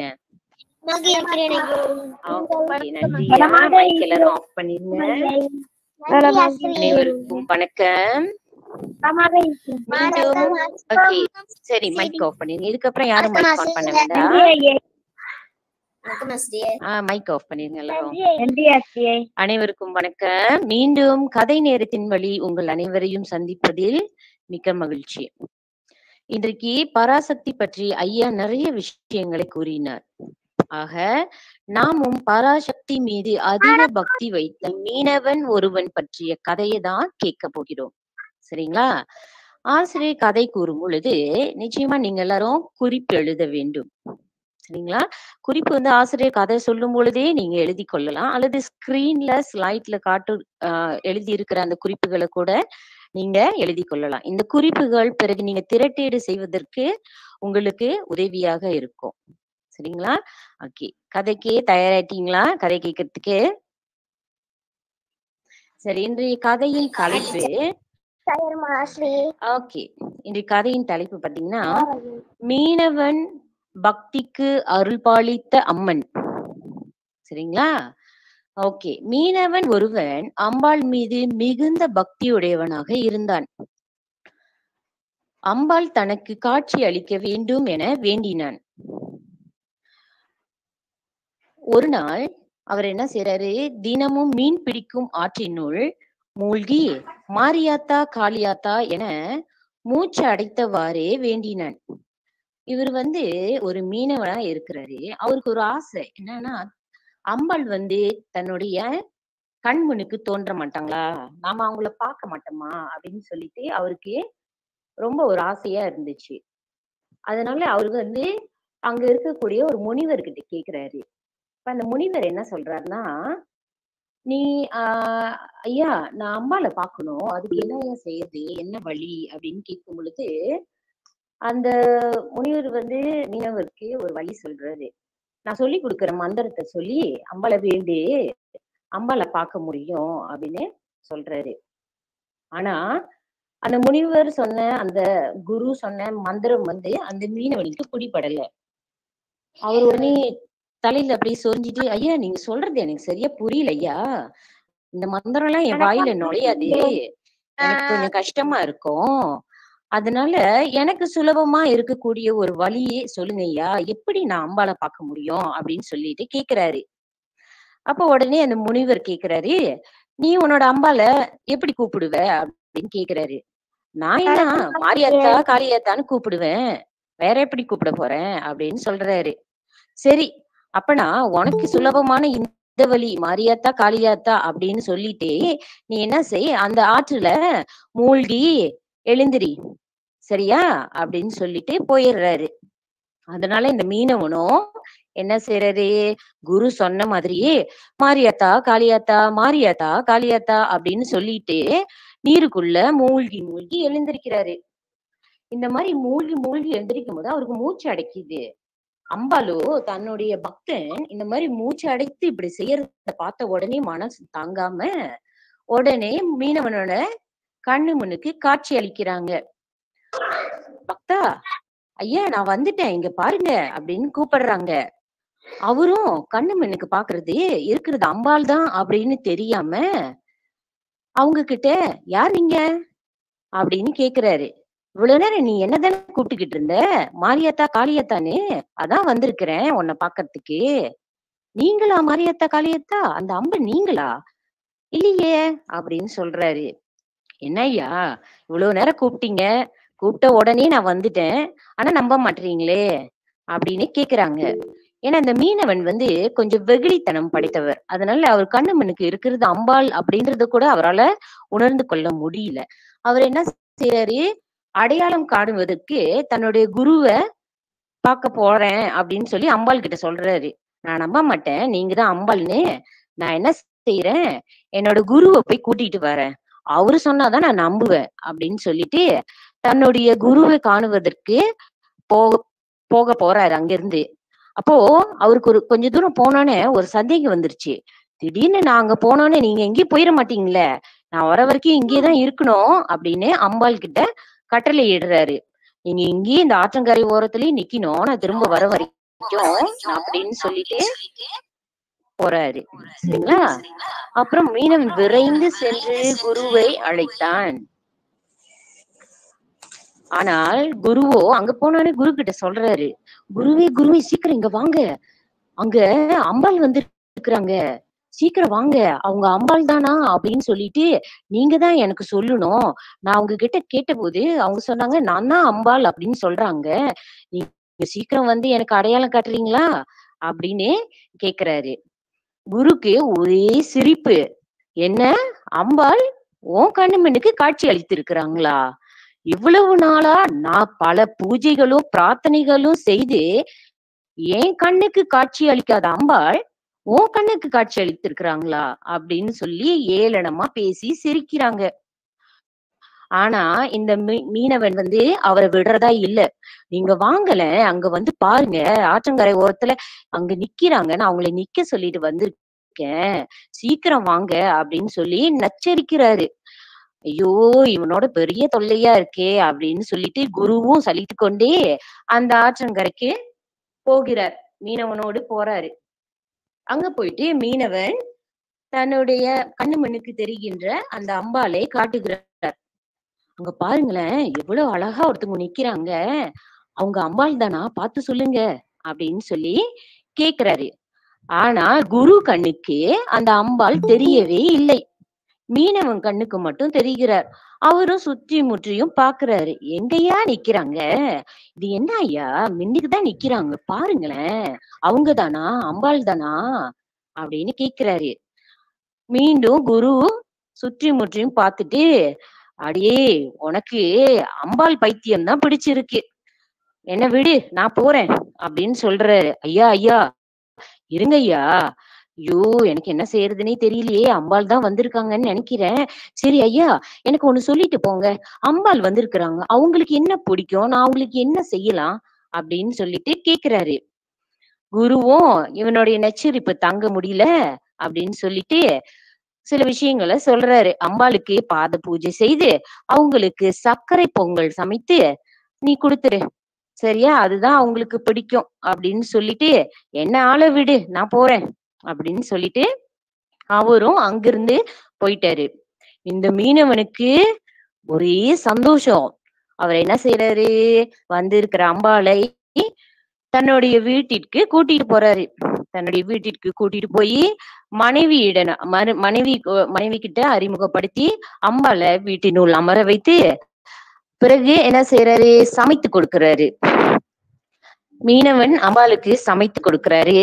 ஓகே நன்றி மைக் எல்லாரும் ஆஃப் பண்ணிருங்க அனைவருக்கும் வணக்கம் மீண்டும் ஓகே சரி மைக் ஆஃப் பண்ணிருங்க இதுக்கப்புறம் யாரும் மைக் ஆன் பண்ண வேண்டாம் ஆ மைக் ஆஃப் பண்ணிருங்க எல்லாரும் அனைவருக்கும் வணக்கம் மீண்டும் கதை நேரத்தின் வழி உங்கள் அனைவரையும் சந்திப்பதில் மிக்க மகிழ்ச்சி இன்றைக்கு பராசக்தி பற்றி ஐயா நிறைய விஷயங்களை கூறினார் ஆக நாமும் பராசக்தி மீது அதிக பக்தி வைத்த மீனவன் ஒருவன் பற்றிய கதையை தான் கேட்க போகிறோம் சரிங்களா ஆசிரியர் கதை கூறும் பொழுது நிச்சயமா நீங்க எல்லாரும் குறிப்பு எழுத வேண்டும் சரிங்களா குறிப்பு வந்து ஆசிரியர் கதை சொல்லும் பொழுதே நீங்க எழுதி கொள்ளலாம் அல்லது ஸ்கிரீன்ல ஸ்லைட்ல காட்டு ஆஹ் எழுதி இருக்கிற அந்த குறிப்புகளை கூட நீங்க எழுதி கொள்ளலாம் இந்த குறிப்புகள் பிறகு நீங்க திரட்டீடு செய்வதற்கு உங்களுக்கு உதவியாக இருக்கும் சரிங்களா ஓகே கதைக்கு தயாராயிட்டீங்களா கதை கேட்கறதுக்கு சரி இன்றைய கதையின் தலைப்பு ஓகே இன்றைய கதையின் தலைப்பு பாத்தீங்கன்னா மீனவன் பக்திக்கு அருள்பாலித்த அம்மன் சரிங்களா ஓகே மீனவன் ஒருவன் அம்பாள் மீது மிகுந்த பக்தியுடையவனாக இருந்தான் அம்பாள் தனக்கு காட்சி அளிக்க வேண்டும் என வேண்டினான் ஒரு நாள் அவர் என்ன செய்றாரு தினமும் மீன் பிடிக்கும் ஆற்றினுள் மூழ்கி மாரியாத்தா காளியாத்தா என மூச்சு அடைத்தவாறே வேண்டினான் இவர் வந்து ஒரு மீனவனா இருக்கிறாரு அவருக்கு ஒரு ஆசை என்னன்னா அம்பாள் வந்து தன்னுடைய கண்முனுக்கு தோன்ற மாட்டாங்களா நாம அவங்கள பார்க்க மாட்டோமா அப்படின்னு சொல்லிட்டு அவருக்கு ரொம்ப ஒரு ஆசையா இருந்துச்சு அதனால அவரு வந்து அங்க இருக்கக்கூடிய ஒரு முனிவர்கிட்ட கேக்குறாரு இப்ப அந்த முனிவர் என்ன சொல்றாருன்னா நீ ஆஹ் ஐயா நான் அம்பாளை பார்க்கணும் அதுக்கு என்ன செய்யுது என்ன வழி அப்படின்னு கேட்கும் பொழுது அந்த முனிவர் வந்து மீனவருக்கு ஒரு வழி சொல்றாரு நான் சொல்லி கொடுக்குற மந்திரத்தை சொல்லி அம்பாளை வேண்டு அம்பாளை பார்க்க முடியும் அப்படின்னு சொல்றாரு ஆனா அந்த முனிவர் சொன்ன அந்த குரு சொன்ன மந்திரம் வந்து அந்த மீனவனுக்கு பிடிபடல அவர் உடனே தலையில அப்படியே சொரிஞ்சிட்டு ஐயா நீங்க சொல்றது எனக்கு சரியா புரியல ஐயா இந்த மந்திரம் எல்லாம் என் வாயில நுழையாது எனக்கு கொஞ்சம் கஷ்டமா இருக்கும் அதனால எனக்கு சுலபமா இருக்கக்கூடிய ஒரு வழியே சொல்லுங்க ஐயா எப்படி நான் அம்பாளை பார்க்க முடியும் அப்படின்னு சொல்லிட்டு கேக்குறாரு அப்ப உடனே அந்த முனிவர் கேக்குறாரு நீ உன்னோட அம்பாளை எப்படி கூப்பிடுவ அப்படின்னு கேக்குறாரு நான் என்ன மாரியாத்தா காளியாத்தான்னு கூப்பிடுவேன் வேற எப்படி கூப்பிட போறேன் அப்படின்னு சொல்றாரு சரி அப்பனா உனக்கு சுலபமான இந்த வழி மாரியாத்தா காளியாத்தா அப்படின்னு சொல்லிட்டு நீ என்ன செய் அந்த ஆற்றுல மூழ்கி எழுந்திரி சரியா அப்படின்னு சொல்லிட்டு போயிடுறாரு அதனால இந்த மீனவனும் என்ன செய்யறாரு குரு சொன்ன மாதிரியே மாரியாத்தா காளியாத்தா மாரியாத்தா காளியாத்தா அப்படின்னு சொல்லிட்டு நீருக்குள்ள மூழ்கி மூழ்கி எழுந்திருக்கிறாரு இந்த மாதிரி மூழ்கி மூழ்கி எழுந்திருக்கும் போது அவருக்கு மூச்சு அடைக்குது அம்பாலு தன்னுடைய பக்தன் இந்த மாதிரி மூச்சு அடைத்து இப்படி செய்யறத பார்த்த உடனே மனசு தாங்காம உடனே மீனவனோட கண்ணு முன்னுக்கு காட்சி அளிக்கிறாங்க பக்தா ஐயா நான் வந்துட்டேன் இங்க பாருங்க அப்படின்னு கூப்பிடுறாங்க அவரும் கண்ணு மண்ணுக்கு பாக்குறது இருக்கிறது அம்பாள் தான் அப்படின்னு தெரியாம அவங்க கிட்ட யார் நீங்க அப்படின்னு கேக்குறாரு இவ்வளவு நேரம் நீ என்னதானே கூப்பிட்டுக்கிட்டு இருந்த மாரியாத்தா காளியாத்தான்னு அதான் வந்திருக்கிறேன் உன்னை பாக்கறதுக்கு நீங்களா மாரியாத்தா காளியாத்தா அந்த அம்பு நீங்களா இல்லையே அப்படின்னு சொல்றாரு என்ன ஐயா இவ்வளவு நேரம் கூப்பிட்டீங்க கூப்பிட்ட உடனே நான் வந்துட்டேன் ஆனா நம்ப மாட்டீங்களே அப்படின்னு கேக்குறாங்க ஏன்னா இந்த மீனவன் வந்து கொஞ்சம் வெகுளித்தனம் படைத்தவர் அதனால அவர் கண்ணு மண்ணுக்கு இருக்கிறது அம்பாள் அப்படின்றத கூட அவரால உணர்ந்து கொள்ள முடியல அவர் என்ன செய்யறாரு அடையாளம் காணுவதற்கு தன்னுடைய குருவை பார்க்க போறேன் அப்படின்னு சொல்லி அம்பாள் கிட்ட சொல்றாரு நான் நம்ப மாட்டேன் நீங்க தான் அம்பாள்னு நான் என்ன செய்யறேன் என்னோட குருவை போய் கூட்டிட்டு வரேன் அவரு சொன்னாதான் நான் நம்புவேன் அப்படின்னு சொல்லிட்டு தன்னுடைய குருவை காணுவதற்கு போக போக போறாரு அங்கிருந்து அப்போ அவருக்கு ஒரு கொஞ்ச தூரம் போனோன்னே ஒரு சந்தேகம் வந்துருச்சு திடீர்னு நான் அங்க போனோன்னே நீங்க எங்கேயும் போயிட மாட்டீங்களே நான் வர வரைக்கும் இங்கேதான் இருக்கணும் அப்படின்னு அம்பாள் கிட்ட கட்டளை இடுறாரு நீங்க இங்கேயே இந்த ஆற்றங்கரை ஓரத்துலயும் நிக்கணும் நான் திரும்ப வர வரைக்கும் அப்படின்னு சொல்லிட்டு போறாரு சரிங்களா அப்புறம் மீனவன் விரைந்து சென்று குருவை அழைத்தான் ஆனால் குருவோ அங்க போனானே குரு கிட்ட சொல்றாரு குருவே குருவே சீக்கிரம் இங்க வாங்க அங்க அம்பாள் வந்து இருக்கிறாங்க சீக்கிரம் வாங்க அவங்க அம்பாள் தானா அப்படின்னு சொல்லிட்டு நீங்க தான் எனக்கு சொல்லணும் நான் அவங்க கிட்ட கேட்டபோது அவங்க சொன்னாங்க நான் தான் அம்பாள் அப்படின்னு சொல்றாங்க நீங்க சீக்கிரம் வந்து எனக்கு அடையாளம் காட்டுறீங்களா அப்படின்னு கேக்குறாரு குருக்கு ஒரே சிரிப்பு என்ன அம்பாள் உன் கண்ணு மண்ணுக்கு காட்சி அளித்திருக்கிறாங்களா இவ்வளவு நாளா நான் பல பூஜைகளும் பிரார்த்தனைகளும் செய்து என் கண்ணுக்கு காட்சி அளிக்காத அம்பாள் உன் கண்ணுக்கு காட்சி அளித்திருக்கிறாங்களா அப்படின்னு சொல்லி ஏளனமா பேசி சிரிக்கிறாங்க ஆனா இந்த மீ- மீனவன் வந்து அவரை விடுறதா இல்ல நீங்க வாங்கல அங்க வந்து பாருங்க ஆற்றங்கரை ஓரத்துல அங்க நிக்கிறாங்க நான் அவங்களை நிக்க சொல்லிட்டு வந்திருக்கேன் சீக்கிரம் வாங்க அப்படின்னு சொல்லி நச்சரிக்கிறாரு ஐயோ இவனோட பெரிய தொல்லையா இருக்கே அப்படின்னு சொல்லிட்டு குருவும் சலித்து கொண்டே அந்த ஆற்றங்கரைக்கு போகிறார் மீனவனோடு போறாரு அங்க போயிட்டு மீனவன் தன்னுடைய கண்ணு மண்ணுக்கு தெரிகின்ற அந்த அம்பாலை காட்டுகிறார் அங்க பாருங்களேன் எவ்வளவு அழகா ஒருத்தவங்க நிக்கிறாங்க அவங்க அம்பாள் தானா பார்த்து சொல்லுங்க அப்படின்னு சொல்லி கேக்குறாரு ஆனா குரு கண்ணுக்கு அந்த அம்பாள் தெரியவே இல்லை மீனவன் கண்ணுக்கு மட்டும் தெரிகிறார் அவரும் சுற்றி முற்றியும் பாக்குறாரு எங்கயா நிக்கிறாங்க இது என்ன ஐயா மின்னுக்கு தான் நிக்கிறாங்க பாருங்களேன் அவங்க தானா அம்பாள் தானா அப்படின்னு கேக்குறாரு மீண்டும் குரு சுற்றி முற்றியும் பார்த்துட்டு அடியே உனக்கு அம்பாள் பைத்தியம் தான் பிடிச்சிருக்கு என்ன விடு நான் போறேன் அப்படின்னு சொல்றாரு ஐயா ஐயா இருங்க ஐயா ஐயோ எனக்கு என்ன செய்யறதுனே தெரியலையே அம்பாள் தான் வந்திருக்காங்கன்னு நினைக்கிறேன் சரி ஐயா எனக்கு ஒண்ணு சொல்லிட்டு போங்க அம்பாள் வந்திருக்கிறாங்க அவங்களுக்கு என்ன பிடிக்கும் நான் அவங்களுக்கு என்ன செய்யலாம் அப்படின்னு சொல்லிட்டு கேக்குறாரு குருவும் இவனுடைய நெச்சரிப்பு தாங்க முடியல அப்படின்னு சொல்லிட்டு சில விஷயங்களை சொல்றாரு அம்பாளுக்கு பாத பூஜை செய்து அவங்களுக்கு சர்க்கரை பொங்கல் சமைத்து நீ கொடுத்துரு சரியா அதுதான் அவங்களுக்கு பிடிக்கும் அப்படின்னு சொல்லிட்டு என்ன ஆள விடு நான் போறேன் அப்படின்னு சொல்லிட்டு அவரும் அங்கிருந்து போயிட்டாரு இந்த மீனவனுக்கு ஒரே சந்தோஷம் அவர் என்ன செய்யறாரு வந்திருக்கிற அம்பாளை தன்னுடைய வீட்டிற்கு கூட்டிட்டு போறாரு தன்னுடைய வீட்டிற்கு கூட்டிட்டு போய் மனைவியிட மறு மனைவி மனைவி கிட்ட அறிமுகப்படுத்தி அம்பாளை வீட்டினுள் அமர வைத்து பிறகு என்ன செய்யறாரு சமைத்து கொடுக்கிறாரு மீனவன் அம்பாளுக்கு சமைத்து கொடுக்கிறாரு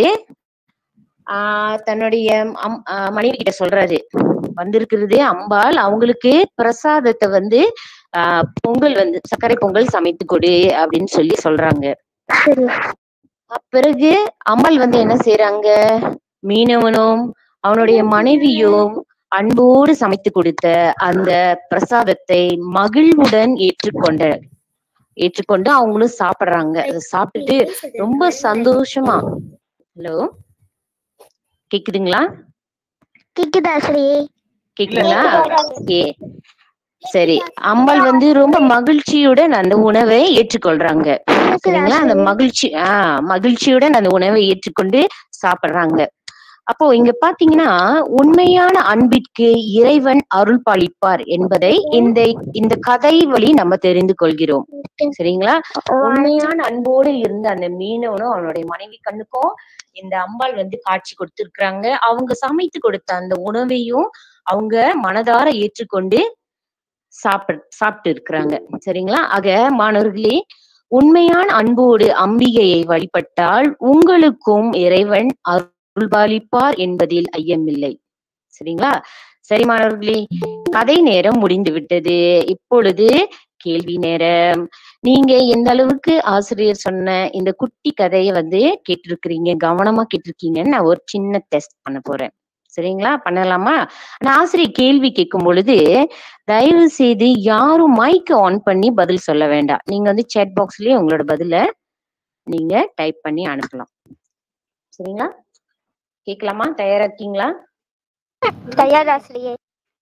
ஆஹ் தன்னுடைய அம் ஆஹ் மனைவி கிட்ட சொல்றாரு வந்திருக்கிறது அம்பாள் அவங்களுக்கு பிரசாதத்தை வந்து ஆஹ் பொங்கல் வந்து சர்க்கரை பொங்கல் சமைத்து கொடு அப்படின்னு சொல்லி சொல்றாங்க சரி பிறகு அம்மல் வந்து என்ன செய்றாங்க மீனவனும் அவனுடைய மனைவியும் அன்போடு சமைத்து கொடுத்த அந்த பிரசாதத்தை மகிழ்வுடன் ஏற்றுக்கொண்ட ஏற்றுக்கொண்டு அவங்களும் சாப்பிடுறாங்க அதை சாப்பிட்டுட்டு ரொம்ப சந்தோஷமா ஹலோ கேக்குதுங்களா கேக்குதா ஆசிரியை கேக்குதுங்களா ஓகே சரி அம்மாள் வந்து ரொம்ப மகிழ்ச்சியுடன் அந்த உணவை ஏற்றுக்கொள்றாங்க சரிங்களா அந்த மகிழ்ச்சி ஆஹ் மகிழ்ச்சியுடன் அந்த உணவை ஏற்றுக்கொண்டு சாப்பிடுறாங்க அப்போ இங்க பாத்தீங்கன்னா உண்மையான அன்பிற்கு இறைவன் அருள் பாலிப்பார் என்பதை இந்த இந்த கதை வழி நம்ம தெரிந்து கொள்கிறோம் சரிங்களா உண்மையான அன்போடு இருந்த அந்த மீனவனும் அவனுடைய மனைவி கண்ணுக்கும் இந்த அம்பாள் வந்து காட்சி கொடுத்திருக்கிறாங்க அவங்க சமைத்து கொடுத்த அந்த உணவையும் அவங்க மனதார ஏற்றுக்கொண்டு சாப்பிட் சாப்பிட்டு இருக்கிறாங்க சரிங்களா ஆக மாணவர்களே உண்மையான அன்போடு அம்பிகையை வழிபட்டால் உங்களுக்கும் இறைவன் அருள்பாலிப்பார் என்பதில் ஐயமில்லை சரிங்களா சரி மாணவர்களே கதை நேரம் முடிந்து விட்டது இப்பொழுது கேள்வி நேரம் நீங்க எந்த அளவுக்கு ஆசிரியர் சொன்ன இந்த குட்டி கதையை வந்து கேட்டிருக்கிறீங்க கவனமா கேட்டிருக்கீங்கன்னு நான் ஒரு சின்ன டெஸ்ட் பண்ண போறேன் சரிங்களா பண்ணலாமா நான் ஆசிரியர் கேள்வி கேட்கும் பொழுது தயவு செய்து யாரும் மைக்க ஆன் பண்ணி பதில் சொல்ல வேண்டாம் நீங்க வந்து சேட் பாக்ஸ்லயே உங்களோட பதில நீங்க டைப் பண்ணி அனுப்பலாம் சரிங்களா கேட்கலாமா தயாரா இருக்கீங்களா தயார் ஆசிரியை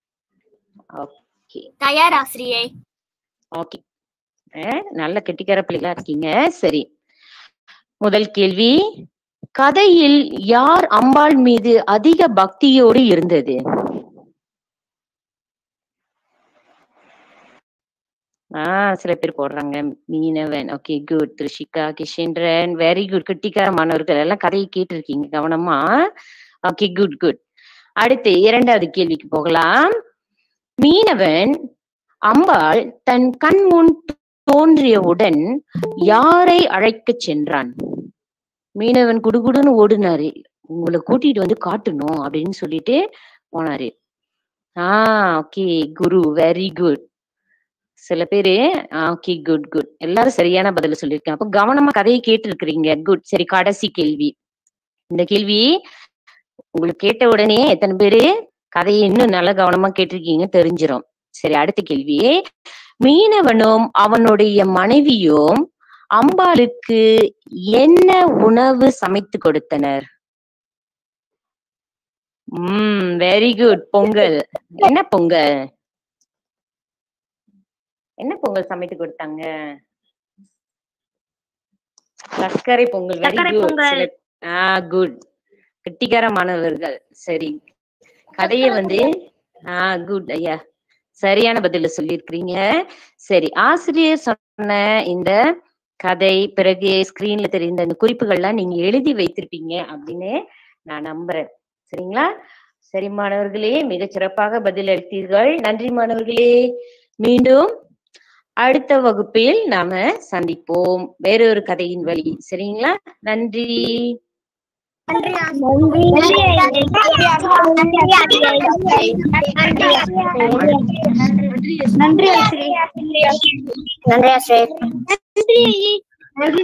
ஓகே தயார் ஆசிரியை ஓகே நல்ல கெட்டிக்கார பிள்ளைகளா இருக்கீங்க சரி முதல் கேள்வி கதையில் யார் அம்பாள் மீது அதிக பக்தியோடு இருந்தது ஆஹ் சில பேர் போடுறாங்க மீனவன் okay good Thrishika Kishendran very good கெட்டிக்கார மாணவர்கள் எல்லாம் கதையை கேட்டிருக்கீங்க கவனமா ஓகே குட் குட் அடுத்து இரண்டாவது கேள்விக்கு போகலாம் மீனவன் அம்பாள் தன் கண் முன் தோன்றியவுடன் யாரை அழைக்கச் சென்றான் மீனவன் குடுகுடுன்னு ஓடுனாரு உங்களை கூட்டிட்டு வந்து காட்டணும் அப்படின்னு சொல்லிட்டு போனாரு ஆஹ் ஓகே குரு வெரி குட் சில பேரு ஓகே குட் குட் எல்லாரும் சரியான பதில சொல்லியிருக்கேன் அப்ப கவனமா கதையை கேட்டு இருக்கிறீங்க குட் சரி கடைசி கேள்வி இந்த கேள்வி உங்களுக்கு கேட்ட உடனே எத்தனை பேரு கதையை இன்னும் நல்லா கவனமா கேட்டிருக்கீங்க தெரிஞ்சிரும் சரி அடுத்த கேள்வி மீனவனும் அவனுடைய மனைவியும் அம்பாளுக்கு என்ன உணவு சமைத்து கொடுத்தனர் உம் வெரி குட் பொங்கல் என்ன பொங்கல் என்ன பொங்கல் சமைத்து கொடுத்தாங்க சர்க்கரை பொங்கல் வெரி சர்க்கரை குட் பொங்கல். ஆஹ் குட் கெட்டிக்கார மாணவர்கள் சரி கதையை வந்து ஆஹ் குட் ஐயா சரியான பதில சொல்லியிருக்கிறீங்க சரி ஆசிரியர் சொன்ன இந்த கதை பிறகு ஸ்கிரீன்ல தெரிந்த இந்த குறிப்புகள்லாம் நீங்க எழுதி வைத்திருப்பீங்க அப்படின்னு நான் நம்புறேன் சரிங்களா சரி மாணவர்களே மிகச் சிறப்பாக பதில் அளித்தீர்கள் நன்றி மாணவர்களே மீண்டும் அடுத்த வகுப்பில் நாம சந்திப்போம் வேறொரு கதையின் வழி சரிங்களா நன்றி நன்றி நன்றி ஆசிரியர் நன்றி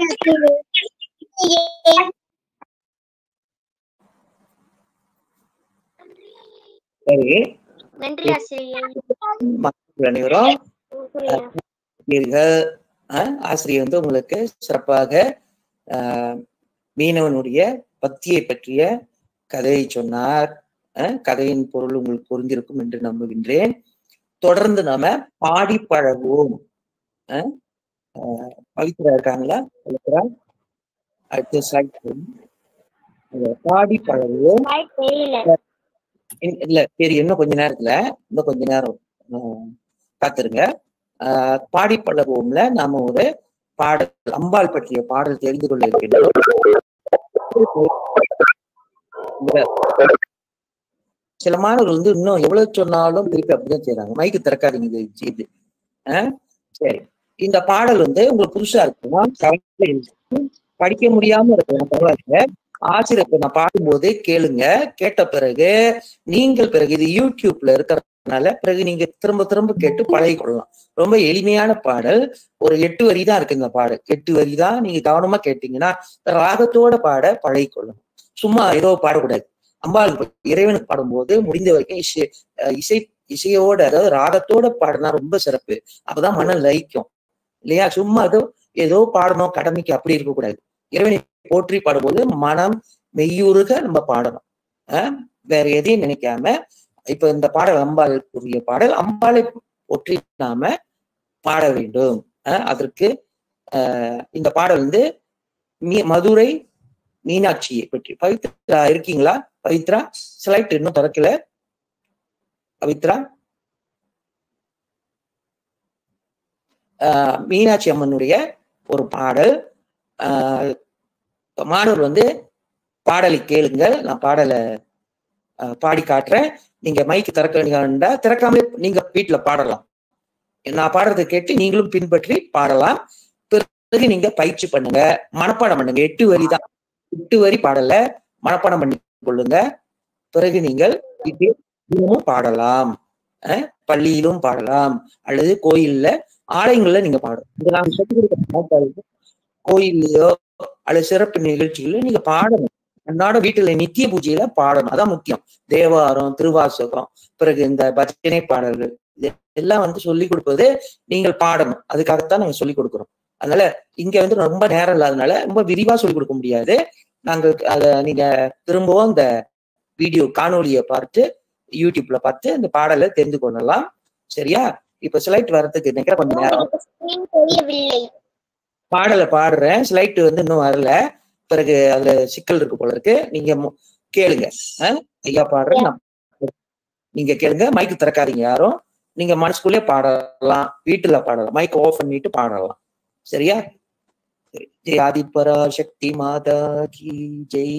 சரி நன்றி ஆசிரியர் மக்கள் அனைவரும் இருக்கிறீர்கள் அஹ், ஆசிரியர் வந்து உங்களுக்கு சிறப்பாக அஹ், மீனவனுடைய பக்தியை பற்றிய கதையை சொன்னார் அஹ், கதையின் பொருள் உங்களுக்கு புரிந்திருக்கும் என்று நம்புகின்றேன் தொடர்ந்து நாம பாடி பழகுவோம் அஹ், அஹ், பவித்ரா இருக்காங்களா பவித்ரா அடுத்த slide போடுங்க. அஹ், பாடி பழகுவோம் தெரியல இன்- இல்ல சரி இன்னும் கொஞ்ச நேரத்துல இன்னும் கொஞ்ச நேரம் அஹ், காத்திருங்க அஹ், பாடி பழகுவோம்ல நாம ஒரு பாடல் அம்பாள் பற்றிய பாடல் தெரிந்து கொள்ள இருக்கின்றோம் இந்த சில மாணவர்கள் வந்து இன்னும் எவ்வளவு சொன்னாலும் திருப்பி அப்படிதான் செய்றாங்க மைக்கு திறக்காதீங்க இது செய்து அஹ், சரி இந்த பாடல் வந்து உங்களுக்கு புதுசா இருக்குமா கவலை இல்லை. படிக்க முடியாம இருக்கலாம் பரவாயில்ல ஆசிரியர் இப்ப நான் பாடும்போதே கேளுங்க கேட்ட பிறகு நீங்கள் பிறகு இது யூடியூப்ல இருக்கிறதுனால பிறகு நீங்க திரும்ப திரும்ப கேட்டு பழகிக்கொள்ளலாம் ரொம்ப எளிமையான பாடல் ஒரு எட்டு வரி தான் இருக்கு இந்த பாடல் எட்டு வரி தான் நீங்க கவனமா கேட்டீங்கன்னா ராகத்தோட பாட பழகிக்கொள்ளணும் சும்மா ஏதோ பாடக்கூடாது அம்பாள் இறைவனுக்கு பாடும்போது முடிந்த வரைக்கும் இசை அஹ் இசை இசையோட அதாவது ராகத்தோட பாடினா ரொம்ப சிறப்பு அப்பதான் மனம் லயிக்கும் இல்லையா சும்மா ஏதோ ஏதோ பாடணும் கடமைக்கு அப்படி இருக்கக்கூடாது இறைவனை போற்றி பாடும்போது மனம் மெய்யுருக நம்ம பாடணும் அஹ் வேற எதையும் நினைக்காம இப்ப இந்த பாடல் அம்பாளுக்குரிய பாடல் அம்பாளை போற்றி நாம பாட வேண்டும் அஹ் அதற்கு அஹ் இந்த பாடல் வந்து மீ மதுரை மீனாட்சியை பற்றி பவித்ரா இருக்கீங்களா பவித்ரா ஸ்லைட் இன்னும் திறக்கல பவித்ரா ஆஹ் மீனாட்சி அம்மனுடைய ஒரு பாடல் ஆஹ் மாணவர் வந்து பாடலை கேளுங்கள் நான் பாடலை ஆஹ் பாடி காட்டுறேன் நீங்க மைக்கு திறக்க வேண்டியதா திறக்காமலே நீங்க வீட்டுல பாடலாம் நான் பாடுறதை கேட்டு நீங்களும் பின்பற்றி பாடலாம் பிறகு நீங்க பயிற்சி பண்ணுங்க மனப்பாடம் பண்ணுங்க எட்டு வரி தான் எட்டு வரி பாடல மனப்பாடம் பண்ணி கொள்ளுங்க பிறகு நீங்கள் வீட்டில் தினமும் பாடலாம் அஹ் பள்ளியிலும் பாடலாம் அல்லது கோயில்ல ஆலயங்கள்ல நீங்க பாடலாம் இந்த நான் சொல்லிக் கொடுக்குற பாட்டாளுக்கு கோயில்லையோ அல்லது சிறப்பு நிகழ்ச்சிகளோ நீங்க பாடணும் அன்றாட வீட்டுல நித்திய பூஜையில பாடணும் அதான் முக்கியம் தேவாரம் திருவாசகம் பிறகு இந்த பஜனை பாடல்கள் இது எல்லாம் வந்து சொல்லிக் கொடுப்பது நீங்கள் பாடணும் அதுக்காகத்தான் நாங்க சொல்லிக் கொடுக்குறோம் அதனால இங்க வந்து ரொம்ப நேரம் இல்லாதனால ரொம்ப விரிவா சொல்லிக் கொடுக்க முடியாது நாங்க அத நீங்க திரும்பவும் இந்த வீடியோ காணொலியை பார்த்து யூடியூப்ல பார்த்து இந்த பாடலை தெரிந்து கொள்ளலாம் சரியா இப்ப ஸ்லைட் வர்றதுக்கு நினைக்கிற கொஞ்ச நேரம் ஸ்கிரீன் தெரியவில்லை பாடலை பாடுறேன் ஸ்லைட் வந்து இன்னும் வரல பிறகு அதுல சிக்கல் இருக்கு போல இருக்கு நீங்க மு- கேளுங்க அஹ் ஐயா பாடுறேன் நான் நீங்க கேளுங்க மைக்கு திறக்காதீங்க யாரும் நீங்க மனசுக்குள்ளே பாடலாம் வீட்டுல பாடலாம் மைக் ஆஃப் பண்ணிட்டு பாடலாம் சரியா சரி. ஜெய் ஆதிபரா சக்தி மாதா கி ஜெய்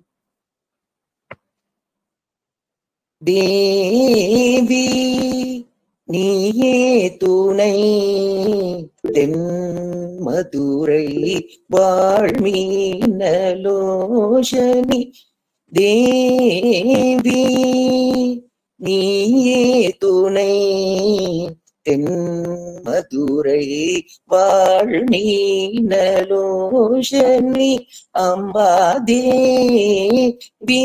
தேவி நீயே துணை தென் மதுரை வாழ்மீனலோஷனி தேவி நீயே துணை தென் மதுரை வாழ்மீனலோஷனி அம்பா தேவி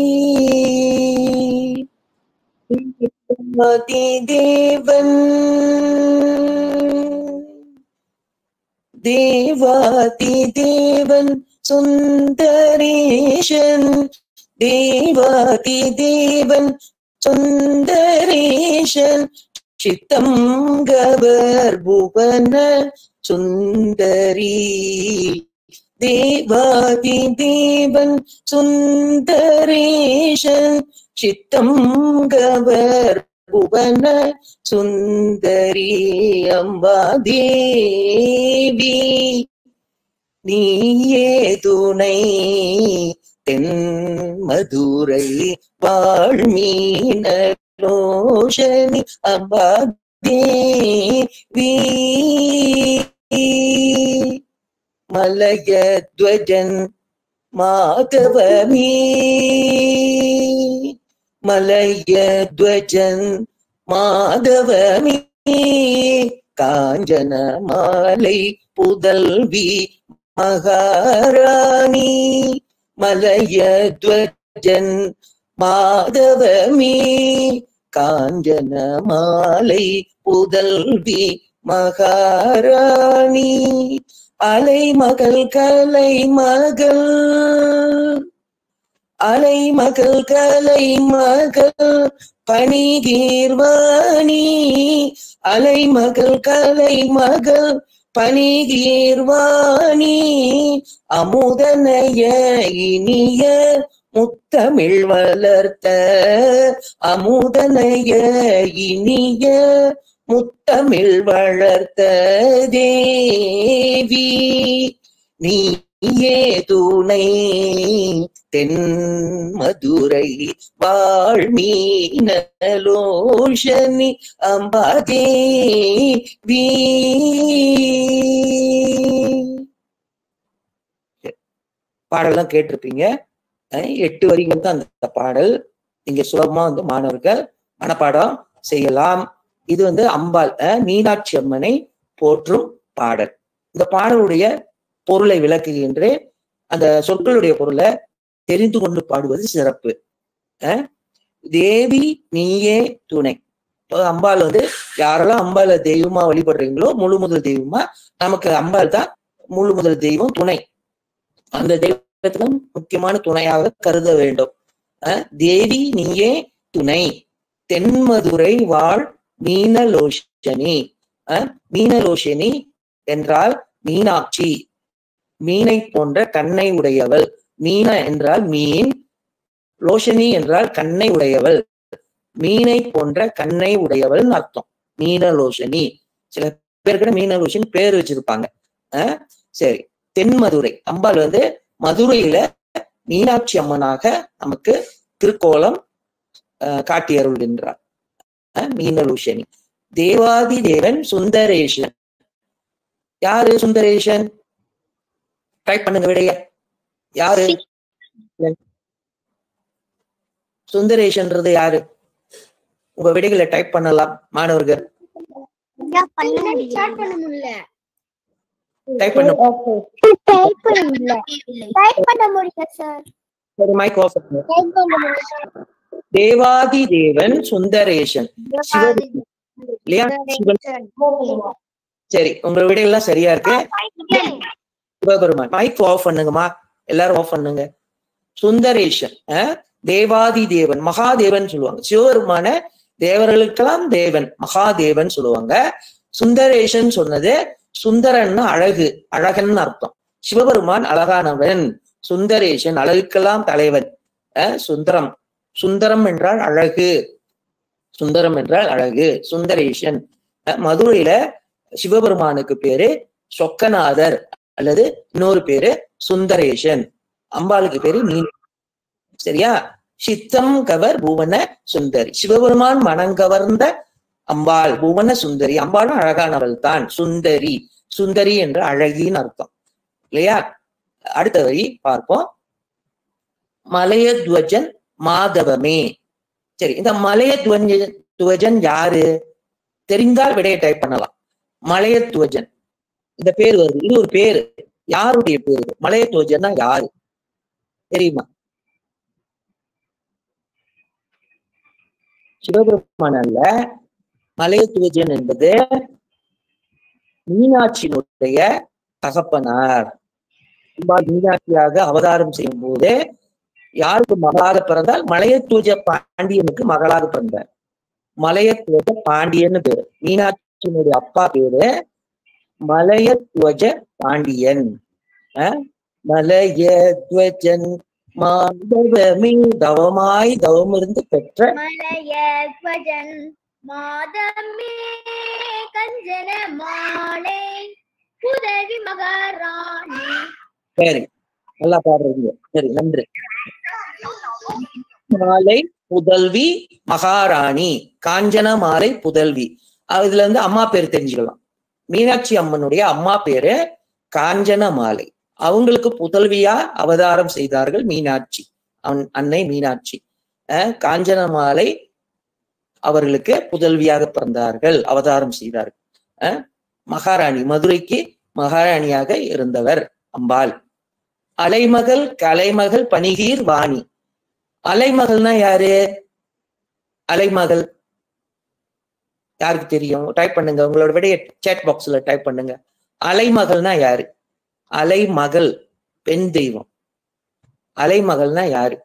மதி தேவன் தேவாதி தேவன் சுந்தரேஷன் தேவாதி தேவன் சுந்தரேஷன் சித்தம் கவர் புவன சுந்தரி தேவாதி தேவன் சுந்தரேஷன் சித்தம் கவர் புவன சுந்தரி அம்பா தேவி நீயே துணை தென் மதுரை வாழ்மீனலோஷனி அம்பா தேவி மலயத்வஜன் மாதவமீ மலயத்வஜன் மாதவமீ காஞ்சன மாலை புதல்வி மகாராணி மலயத்வஜன் மாதவமீ காஞ்சன மாலை புதல்வி மகாராணி அலை மகள் கலை மகள் அலை மகள் கலை மகள் பணிகீர்வாணி அலை மகள் கலை மகள் பணிகீர்வாணி அமுதனைய இனிய முத்தமிழ் வளர்த்த அமுதனைய இனிய முத்தமிழ் வளர்த்த தேவி நீயே துணை தென் மதுரை வாழ்மீனலோஷனி அம்பாதே வீ பாடல்லாம் கேட்டிருப்பீங்க அஹ் எட்டு வரிகள் தான் அந்த பாடல் நீங்க சுலபமா வந்து மாணவர்கள் மனப்பாடம் செய்யலாம் இது வந்து அம்பாள் அஹ் மீனாட்சி அம்மனை போற்றும் பாடல் இந்த பாடலுடைய பொருளை விளக்குகின்றேன் அந்த சொற்களுடைய பொருளை தெரிந்து கொண்டு பாடுவது சிறப்பு அஹ் தேவி நீயே துணை இப்போ அம்பாள் வந்து யாரெல்லாம் அம்பாளை தெய்வமா வழிபடுறீங்களோ முழு முதல் தெய்வமா நமக்கு அம்பாள் தான் முழு முதல் தெய்வம் துணை அந்த தெய்வத்திலும் முக்கியமான துணையாக கருத வேண்டும் அஹ் தேவி நீயே துணை தென்மதுரை வாழ் மீனலோஷனி அஹ் மீனலோஷனி என்றால் மீனாட்சி மீனை போன்ற கண்ணை உடையவள் மீன என்றால் மீன் லோஷனி என்றால் கண்ணை உடையவள் மீனை போன்ற கண்ணை உடையவள் அர்த்தம் மீனலோஷனி சில பேருக்கு மீனலோஷன் பேர் வச்சிருப்பாங்க அஹ் சரி தென்மதுரை அம்பாள் வந்து மதுரையில மீனாட்சி அம்மனாக நமக்கு திருக்கோலம் அஹ், காட்டி அருள்கின்றார் அஹ், மீனலோஷனி தேவாதி தேவன் சுந்தரேஷன் யாரு சுந்தரேஷன் டைப் பண்ணுங்க விடைய யாரு சுந்தரேஷன்றது யாரு உங்க விடைகளை டைப் பண்ணலாம் மாணவர்கள் ஸ்டார்ட் பண்ண முடியல டைப் பண்ண டைப் பண்ண முடியல டைப் பண்ண முடியல சார் சரி மைக் ஆஃப் பண்ணுங்க டைப் பண்ண முடியல தேவாதி தேவன் சுந்தரேஷன் சிவன் இல்லையா சிவன் சரி உங்க விடையெல்லாம் சரியா இருக்கு சிவபெருமான் மைக் ஆஃப் பண்ணுங்கம்மா எல்லாரும் ஆஃப் பண்ணுங்க சுந்தரேஷன் அஹ், தேவாதி தேவன் மகாதேவன் சொல்லுவாங்க சிவபெருமான தேவர்களுக்கெல்லாம் தேவன் மகாதேவன் சொல்லுவாங்க சுந்தரேஷன் சொன்னது சுந்தரன்னா அழகு அழகன் அர்த்தம் சிவபெருமான் அழகானவன் சுந்தரேஷன் அழகுக்கெல்லாம் தலைவன் அஹ், சுந்தரம் சுந்தரம் என்றால் அழகு சுந்தரம் என்றால் அழகு சுந்தரேஷன் அஹ், மதுரையில சிவபெருமானுக்கு பேரு சொக்கநாதர் அல்லது இன்னொரு பேரு சுந்தரேஷன் அம்பாளுக்கு பேரு மீன் சரியா சித்தம் கவர் புவன சுந்தரி சிவபெருமான் மனங்கவர்ந்த அம்பாள் புவன சுந்தரி அம்பாளும் அழகானவள் தான் சுந்தரி சுந்தரி என்ற அழகின்னு அர்த்தம் இல்லையா அடுத்த வரி பார்ப்போம் மலையத்வஜன் மாதவமே சரி இந்த மலையத்வஜ துவஜன் யாரு தெரிந்தால் விடையை டைப் பண்ணலாம் மலையத்வஜன் இந்த பேர் வருது இது ஒரு பேரு யாருடைய பேரு மலையத்வஜன்னா யாரு தெரியுமா சிவபெருமான் அல்ல மலையத்துவஜன் என்பது மீனாட்சியினுடைய தகப்பனார் அம்பாள் மீனாட்சியாக அவதாரம் செய்யும் போது யாருக்கு மகளாக பிறந்தால் மலையத்துவஜ பாண்டியனுக்கு மகளாக பிறந்தார் மலையத்துவஜ பாண்டியன்னு பேரு மீனாட்சியினுடைய அப்பா பேரு மலையத்துவஜ பாண்டியன் அஹ் மலையத்வஜன் மாதவமே தவமாய் தவமிருந்து பெற்ற மலையத்வஜன் மாதமே கஞ்சன மாலை புதவி மகாராணி சரி நல்லா பாடுறீங்க சரி நன்றி மாலை புதல்வி மகாராணி காஞ்சன மாலை புதல்வி அஹ் இதுல இருந்து அம்மா பேர் தெரிஞ்சுக்கலாம் மீனாட்சி அம்மனுடைய அம்மா பேரு காஞ்சன மாலை அவங்களுக்கு புதல்வியா அவதாரம் செய்தார்கள் மீனாட்சி அன்- அன்னை மீனாட்சி அஹ் காஞ்சன மாலை அவர்களுக்கு புதல்வியாக பிறந்தார்கள் அவதாரம் செய்தார்கள் அஹ் மகாராணி மதுரைக்கு மகாராணியாக இருந்தவர் அம்பாள் அலைமகள் கலைமகள் பணிகீர் வாணி அலைமகள்னா யாரு அலைமகள் யாருக்கு தெரியும் டைப் பண்ணுங்க உங்களோட விடைய சேட் பாக்ஸ்ல டைப் பண்ணுங்க அலைமகள்னா யாரு அலைமகள் பெண் தெய்வம் அலைமகள்னா யாரு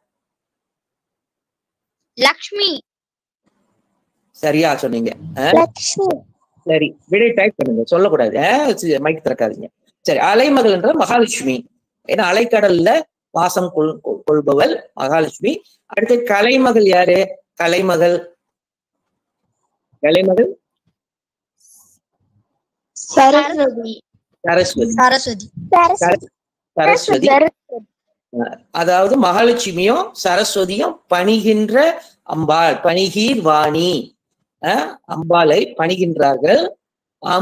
லக்ஷ்மி சரியா சொன்னீங்க லக்ஷ்மி சரி விடை டைப் பண்ணுங்க சொல்லக்கூடாது மைக் திறக்காதீங்க சரி அலைமகள் என்ற மகாலட்சுமி ஏன்னா அலைக்கடல்ல வாசம் கொள் கொள்- கொள்பவள் மகாலட்சுமி அடுத்து கலைமகள் யாரு கலைமகள் கலைமகள் சரஸ்வதி சரஸ்வதி சரஸ்வதி சரஸ்வதி அதாவது மகாலட்சுமியும் சரஸ்வதியும் பணிகின்ற அம்பாள் பணிகீர் வாணி அஹ், அம்பாளை பணிகின்றார்கள்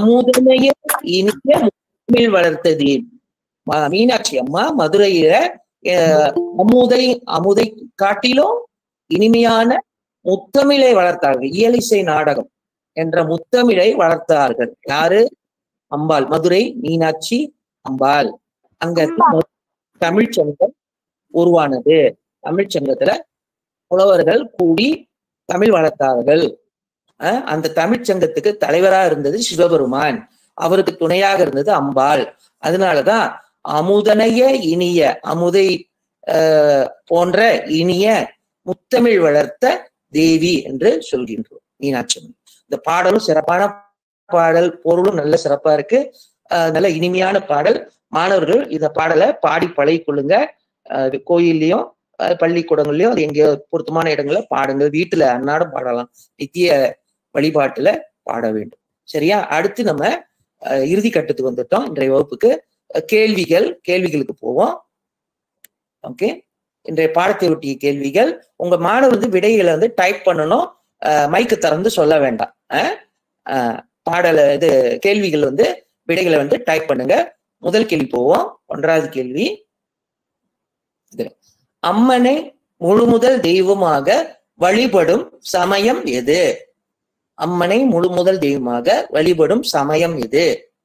அமுதனைய இனிய முகமில் வளர்த்தது ம- மீனாட்சி அம்மா மதுரையில அஹ், அமுதை அமுதை காட்டிலும் இனிமையான முத்தமிழை வளர்த்தார்கள் இயலிசை நாடகம் என்ற முத்தமிழை வளர்த்தார்கள் யாரு அம்பாள் மதுரை மீனாட்சி அம்பாள் அங்க தமிழ் சங்கம் உருவானது தமிழ் சங்கத்துல புலவர்கள் கூடி தமிழ் வளர்த்தார்கள் அஹ் அந்த தமிழ் சங்கத்துக்கு தலைவரா இருந்தது சிவபெருமான் அவருக்கு துணையாக இருந்தது அம்பாள் அதனாலதான் அமுதனைய இனிய அமுதை ஆஹ், போன்ற இனிய முத்தமிழ் வளர்த்த தேவி என்று சொல்கின்றோம் மீனாட்சி அம்மன். இந்த பாடலும் சிறப்பான பாடல் பொருளும் நல்ல சிறப்பா இருக்கு ஆஹ், நல்ல இனிமையான பாடல் மாணவர்கள் இந்த பாடலை பாடி பழகிக் கொள்ளுங்க ஆஹ், கோயில்லையும் ஆஹ், பள்ளிக்கூடங்கள்லயும் அது எங்கேயோ பொருத்தமான இடங்கள்ல பாடுங்க வீட்டுல அன்னாடம் பாடலாம் நித்திய வழிபாட்டுல பாட வேண்டும் சரியா அடுத்து நம்ம அஹ், இறுதி கட்டத்துக்கு வந்துட்டோம் இன்றைய வகுப்புக்கு அஹ், கேள்விகள் கேள்விகளுக்கு போவோம் ஓகே இன்றைய பாடத்தை ஒட்டிய கேள்விகள் உங்க மாணவர் வந்து விடைகளை வந்து டைப் பண்ணணும் மைக்கு திறந்து சொல்ல வேண்டாம் அஹ், அஹ், பாடல இது கேள்விகள் வந்து விடைகளை வந்து டைப் பண்ணுங்க முதல் கேள்வி போவோம் ஒன்றாவது கேள்வி இது அம்மனை முழுமுதல் தெய்வமாக வழிபடும் சமயம் எது அம்மனை முழு முதல் தெய்வமாக வழிபடும் சமயம் எது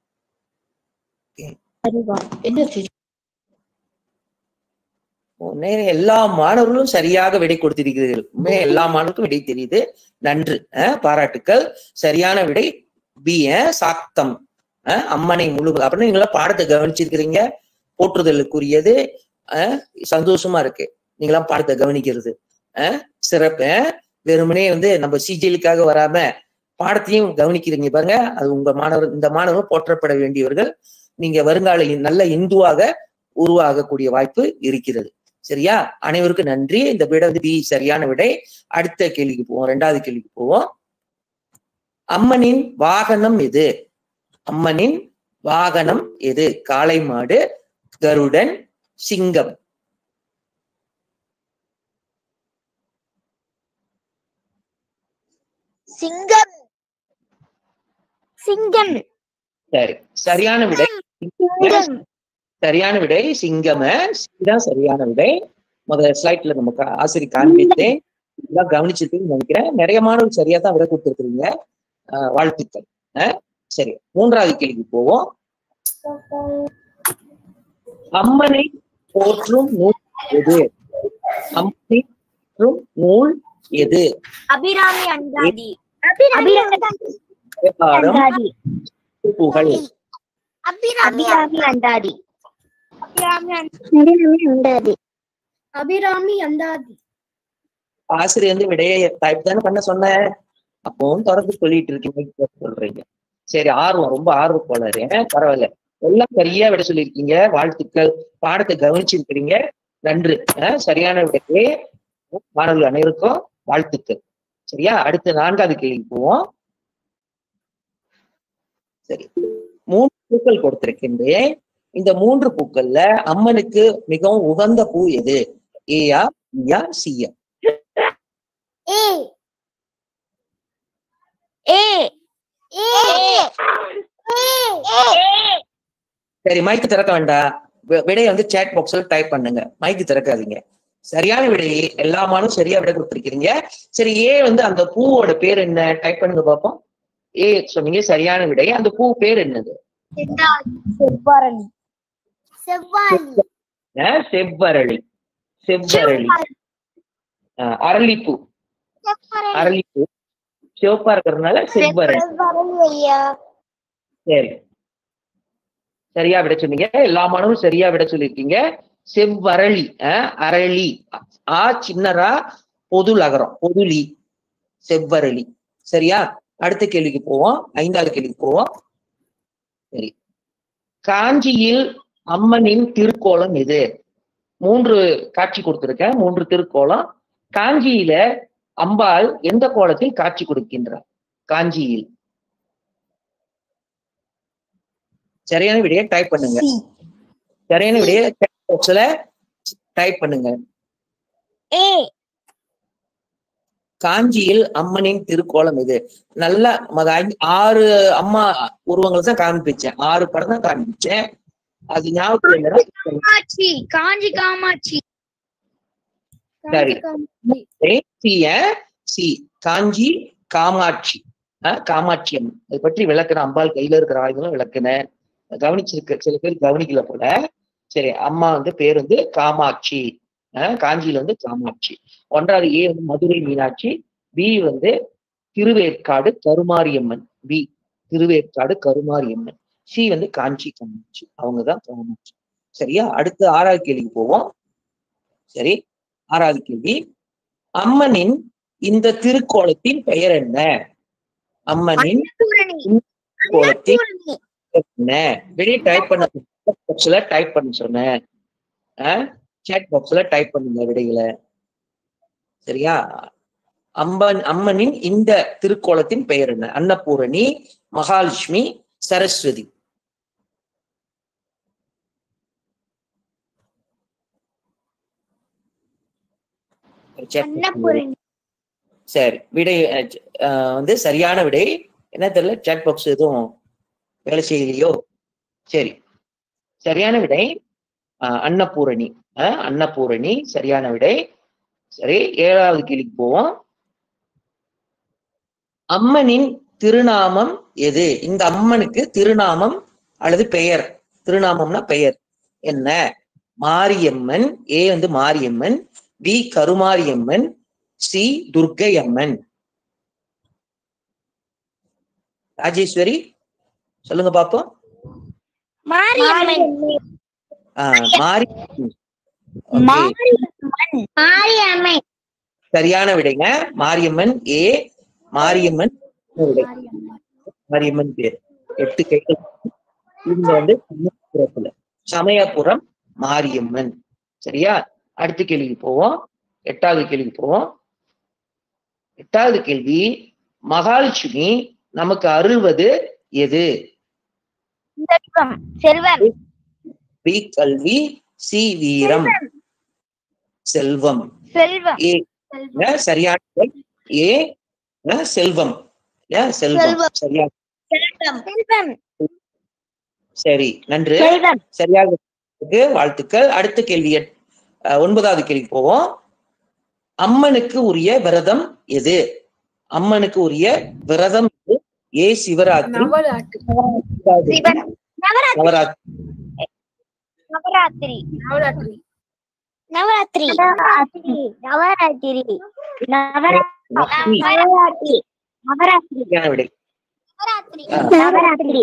உடனே எல்லா மாணவர்களும் சரியாக விடை கொடுத்திருக்கிறீர்கள் உண்மையா எல்லா மாணவருக்கும் விடை தெரியுது நன்று அஹ், பாராட்டுக்கள் சரியான விடை பி அஹ், சாக்தம் அஹ், அம்மனை முழு அப்படின்னு நீங்களா பாடத்தை கவனிச்சிருக்கிறீங்க போற்றுதலுக்குரியது அஹ், சந்தோஷமா இருக்கு நீங்களாம் பாடத்தை கவனிக்கிறது அஹ், சிறப்பு அஹ், வெறுமனே வந்து நம்ம சிஜிலுக்காக வராம பாடத்தையும் கவனிக்கிறீங்க பாருங்க அது உங்க மாணவர் இந்த மாணவர் போற்றப்பட வேண்டியவர்கள் நீங்க வருங்கால இ- நல்ல இந்துவாக உருவாகக்கூடிய வாய்ப்பு இருக்கிறது சரியா அனைவருக்கும் நன்றி இந்த விட வந்து பி சரியான விடை அடுத்த கேள்விக்கு போவோம் ரெண்டாவது கேள்விக்கு போவோம் அம்மனின் வாகனம் எது அம்மனின் வாகனம் எது காளை மாடு கருடன் சிங்கம் சிங்கம் சிங்கம் சரி சரியான விடை சிங்கம் சரியான விடை சிங்கம தான் சரியான விடை முதல் ஸ்லைட்ல நம்ம கா- ஆசிரியர் காண்பித்தேன் இதெல்லாம் கவனிச்சிருக்கீங்கன்னு நினைக்கிறேன் நிறைய மாணவர்கள் சரியா தான் விடை கொடுத்துருக்கீங்க ஆஹ் வாழ்த்துக்கள் ஆஹ் சரி மூன்றாவது கேள்விக்கு போவோம் அம்மனை போற்றும் நூல் எது அம்மனை போற்றும் நூல் எது அபிராமி அந்தாதி அபிராமி தேவாரம் அந்தாதி புகழ் அபிராமி அந்தாதி அபிராமி அந்தாதி அபிராமி அந்தாதி ஆசிரியர் வந்து விடையை டைப் தானே பண்ண சொன்னேன் அப்பவும் தொடர்ந்து சொல்லிட்டு இருக்கீங்க சொல்றீங்க சரி ஆர்வம் ரொம்ப ஆர்வம் போலாரு பரவாயில்ல எல்லாம் சரியா விட சொல்லியிருக்கீங்க வாழ்த்துக்கள் பாடத்தை கவனிச்சிருக்கிறீங்க நன்று அஹ், சரியான விடையே மாணவர்கள் அனைவருக்கும் வாழ்த்துக்கள் சரியா அடுத்த நான்காவது கேள்வி போவோம் சரி மூன்று பூக்கள் கொடுத்திருக்கின்றேன் இந்த மூன்று பூக்கள்ல அம்மனுக்கு மிகவும் உகந்த பூ எது ஏயா பியா சியா ஏ ஏ ஏ சரி மைக்கு திறக்க வேண்டாம் வி- விடையை வந்து சேட் பாக்ஸ்ல டைப் பண்ணுங்க மைக்கு திறக்காதீங்க சரியான விடை எல்லா மானும் சரியா விடை கொடுத்திருக்கீங்க சரி ஏ வந்து அந்த பூவோட பேர் என்ன டைப் பண்ணுங்க பாப்போம் ஏ சொன்னீங்க சரியான விடை அந்த பூ பேர் என்னது செவ்வாரணி செவ்வாழி அஹ், செவ்வரளி செவ்வரளி அஹ், அரளிப்பூ அரளிப்பூ சிவப்பா இருக்கிறதுனால செவ்வரளி செவ்வாரணி ஐயா சரி சரியா விட சொன்னீங்க எல்லா மாணவரும் சரியா விட சொல்லியிருக்கீங்க செவ்வரளி அஹ், அரளி ஆ சின்னரா பொது லகரம் பொதுலி செவ்வரளி சரியா அடுத்த கேள்விக்கு போவோம் ஐந்தாவது கேள்விக்கு போவோம் சரி காஞ்சியில் அம்மனின் திருக்கோலம் எது மூன்று காட்சி கொடுத்திருக்கேன் மூன்று திருக்கோலம் காஞ்சியில அம்பாள் எந்த கோலத்தில் காட்சி கொடுக்கின்றார் காஞ்சியில் சரியான விடையை டைப் பண்ணுங்க சரியான விடையை பாக்ஸ்ல டைப் பண்ணுங்க ஏ காஞ்சியில் அம்மனின் திருக்கோலம் இது நல்ல மத ஐந்து- ஆறு அம்மா உருவங்களை தான் காண்பிச்சேன் ஆறு படம் தான் காண்பிச்சேன் அது ஞாபகத்துல இல்லைன்னா காமாட்சி காஞ்சி காமாட்சி சரி. காஞ்சி காமாட்சி ஏ, சி ஆ, சி காஞ்சி காமாட்சி ஆ, காமாட்சி அம்மன் அதை பற்றி விளக்குன அம்பாள் கையில இருக்கிற ஆயுதம் விளக்குன கவனிச்சிருக்க சில பேர் கவனிக்கல போல சரி அம்மா வந்து பேர் வந்து காமாட்சி ஆ, காஞ்சியில வந்து காமாட்சி ஒன்றாவது ஏ வந்து மதுரை மீனாட்சி பி வந்து திருவேற்காடு கருமாரியம்மன் பி திருவேற்காடு கருமாரியம்மன் சி வந்து காஞ்சி காமாட்சி அவங்கதான் காமாட்சி சரியா அடுத்து ஆறாவது கேள்விக்கு போவோம் சரி ஆறாவது கேள்வி அம்மனின் இந்த திருக்கோலத்தின் பெயர் என்ன அம்மனின் பூரணி கோலத்தின் பூரணி பெயர் என்ன வெளியே டைப் பண்ண பாக்ஸ்ல டைப் பண்ண சொன்னேன் சேட் பாக்ஸ்ல டைப் பண்ணுங்க விடைகளை சரியா அம்பன் அம்மனின் இந்த திருக்கோலத்தின் பெயர் என்ன அன்னபூரணி மகாலட்சுமி சரஸ்வதி Chat box ல அன்னபூரணி சரி விடை அஹ், அஹ், வந்து சரியான விடை என்ன தெரியல சாட் பாக்ஸ் எதுவும் வேலை செய்யலையோ சரி சரியான விடை அஹ், அன்னபூரணி அஹ், அன்னபூரணி சரியான விடை சரி ஏழாவது கேள்விக்கு போவோம் அம்மனின் திருநாமம் எது இந்த அம்மனுக்கு திருநாமம் அல்லது பெயர் திருநாமம்னா பெயர் என்ன மாரியம்மன் ஏ வந்து மாரியம்மன் பி கருமாரியம்மன் சி துர்க்கை அம்மன் ராஜேஸ்வரி சொல்லுங்க பாப்போம் மாரியம்மன் ஆஹ் மாரி Okay. மாரியம்மன் சரியான விடைங்க மாரியம்மன் ஏ மாரியம்மன் விடை மாரியம்மன் பேர் எட்டு கைகள் இவங்க வந்து சமயபுரத்துல சமயபுரம் மாரியம்மன் சரியா அடுத்த கேள்விக்கு போவோம் எட்டாவது கேள்விக்கு போவோம் எட்டாவது கேள்வி மகாலட்சுமி நமக்கு அருள்வது எது செல்வம் செல்வம் பி கல்வி சி வீரம் செல்வம் செல்வம் ஏ ங்க, சரியான விடை. ஏ ங்க, செல்வம் ஏ, செல்வம் செல்வம். சரியா செல்வம் செல்வம் சரி நன்று செல்வம் சரியாக இருக்கு. வாழ்த்துக்கள் அடுத்த கேள்வி எட்- அஹ், ஒன்பதாவது கேள்வி போவோம் அம்மனுக்கு உரிய விரதம் எது அம்மனுக்கு உரிய விரதம் எது? ஏ சிவராத்திரி சிவன் நவராத்திரி நவராத்திரி நவராத்திரி நவராத்திரி நவராத்திரி நவராத்திரி நவராத்திரி. நவராத்திரி நவராத்திரி சரியான விடை நவராத்திரி ஆ. நவராத்திரி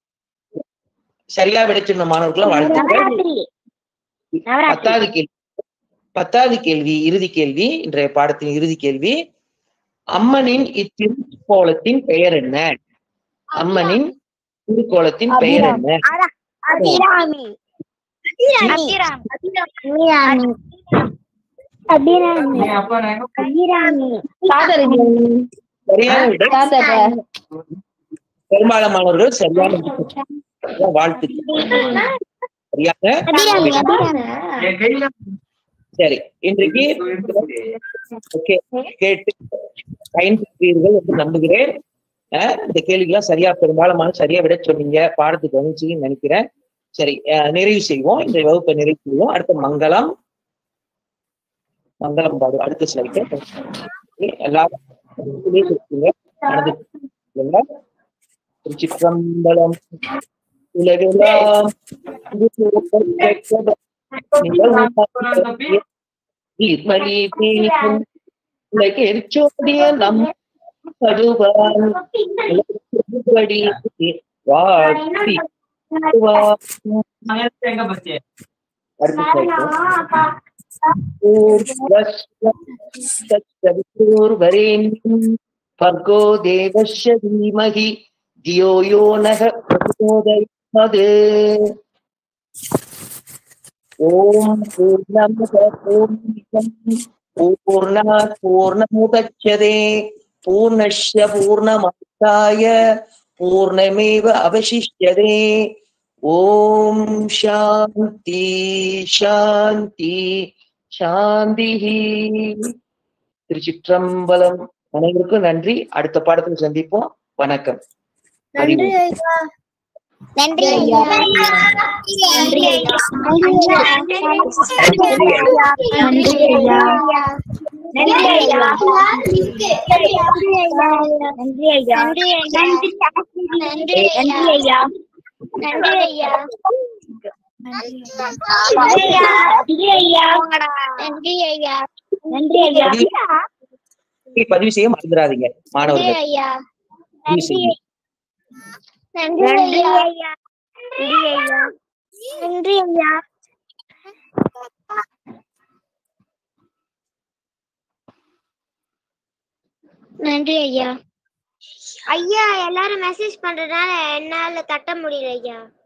சரியா விடை சொன்ன மாணவர்களும் வாழ்த்துக்கள் நவராத்திரி நவராத்திரி பத்தாவது கேள்வி பத்தாவது கேள்வி இறுதி கேள்வி இன்றைய பாடத்தின் இறுதி கேள்வி அம்மனின் இத்திருக்கோலத்தின் பெயர் என்ன அம்மனின் திருக்கோலத்தின் பெயர் என்ன அபிராமி அபிராமி அபிராமி அபிராமி அபிராமி சரியான விடை பெரும்பாலான மாணவர்கள் சரியான விடை. வாழ்த்துக்கள் சரியாக அபிராமி அபிராமி சரி இன்றைக்கு ஓகே கேட்டு பயன்பெற்றீர்கள் என்று நம்புகிறேன் அஹ் இந்த கேள்விக்கெல்லாம் சரியா பெரும்பாலுமான சரியா விட சொன்னீங்க பாடத்துக்கு கவனிச்சீங்கன்னு நினைக்கிறேன் சரி அஹ் நிறைவு செய்வோம் இந்த வகுப்பை நிறைவு செய்வோம் அடுத்த மங்களம் மங்களம் பாடு அடுத்த ஸ்லைட் எல்லாரும் இருக்குங்க. நடந்து இருக்குங்க. திருச்சிற்றம்பலம் உலகெல்லாம் நீர்மலி தீர்க்கும் உலகெரிச்சோடிய நம் படுவான் உலகெரிபடி வாழ்த்தி அடுத்த சவித்தூர்வரேண்யம் பர்கோ தேவஸ்ய தீமகி தியோ யோ நக பிரச்சோதயாத் ஓம் பூர்ணமத பூர்ணமிதம் பூர்ணாத் பூர்ணமுதட்சதே பூர்ணஸ்ய பூர்ணமாதாய பூர்ணமேவ அவசிஷ்யதே ஓம் சாந்தி சாந்தி சாந்தி திருச்சிற்றம்பலம் அனைவருக்கும் நன்றி அடுத்த பாடத்தில் சந்திப்போம் வணக்கம் நன்றி ஐயா நன்றி ஐயா நன்றி ஐயா நன்றி ஐயா நன்றி ஐயா நன்றி ஐயா நன்றி ஐயா நன்றி ஐயா நன்றி ஐயா நன்றி ஐயா நன்றி ஐயா நன்றி ஐயா பதிவு செய்ய மறந்துடாதீங்க நன்றி மாணவர்கள் ஐயா பதிவு செய்யுங்க. நன்றி ஐயா நன்றி ஐயா நன்றி ஐயா நன்றி ஐயா ஐயா எல்லாரும் மெசேஜ் பண்றதுனால என்னால தட்ட முடியல ஐயா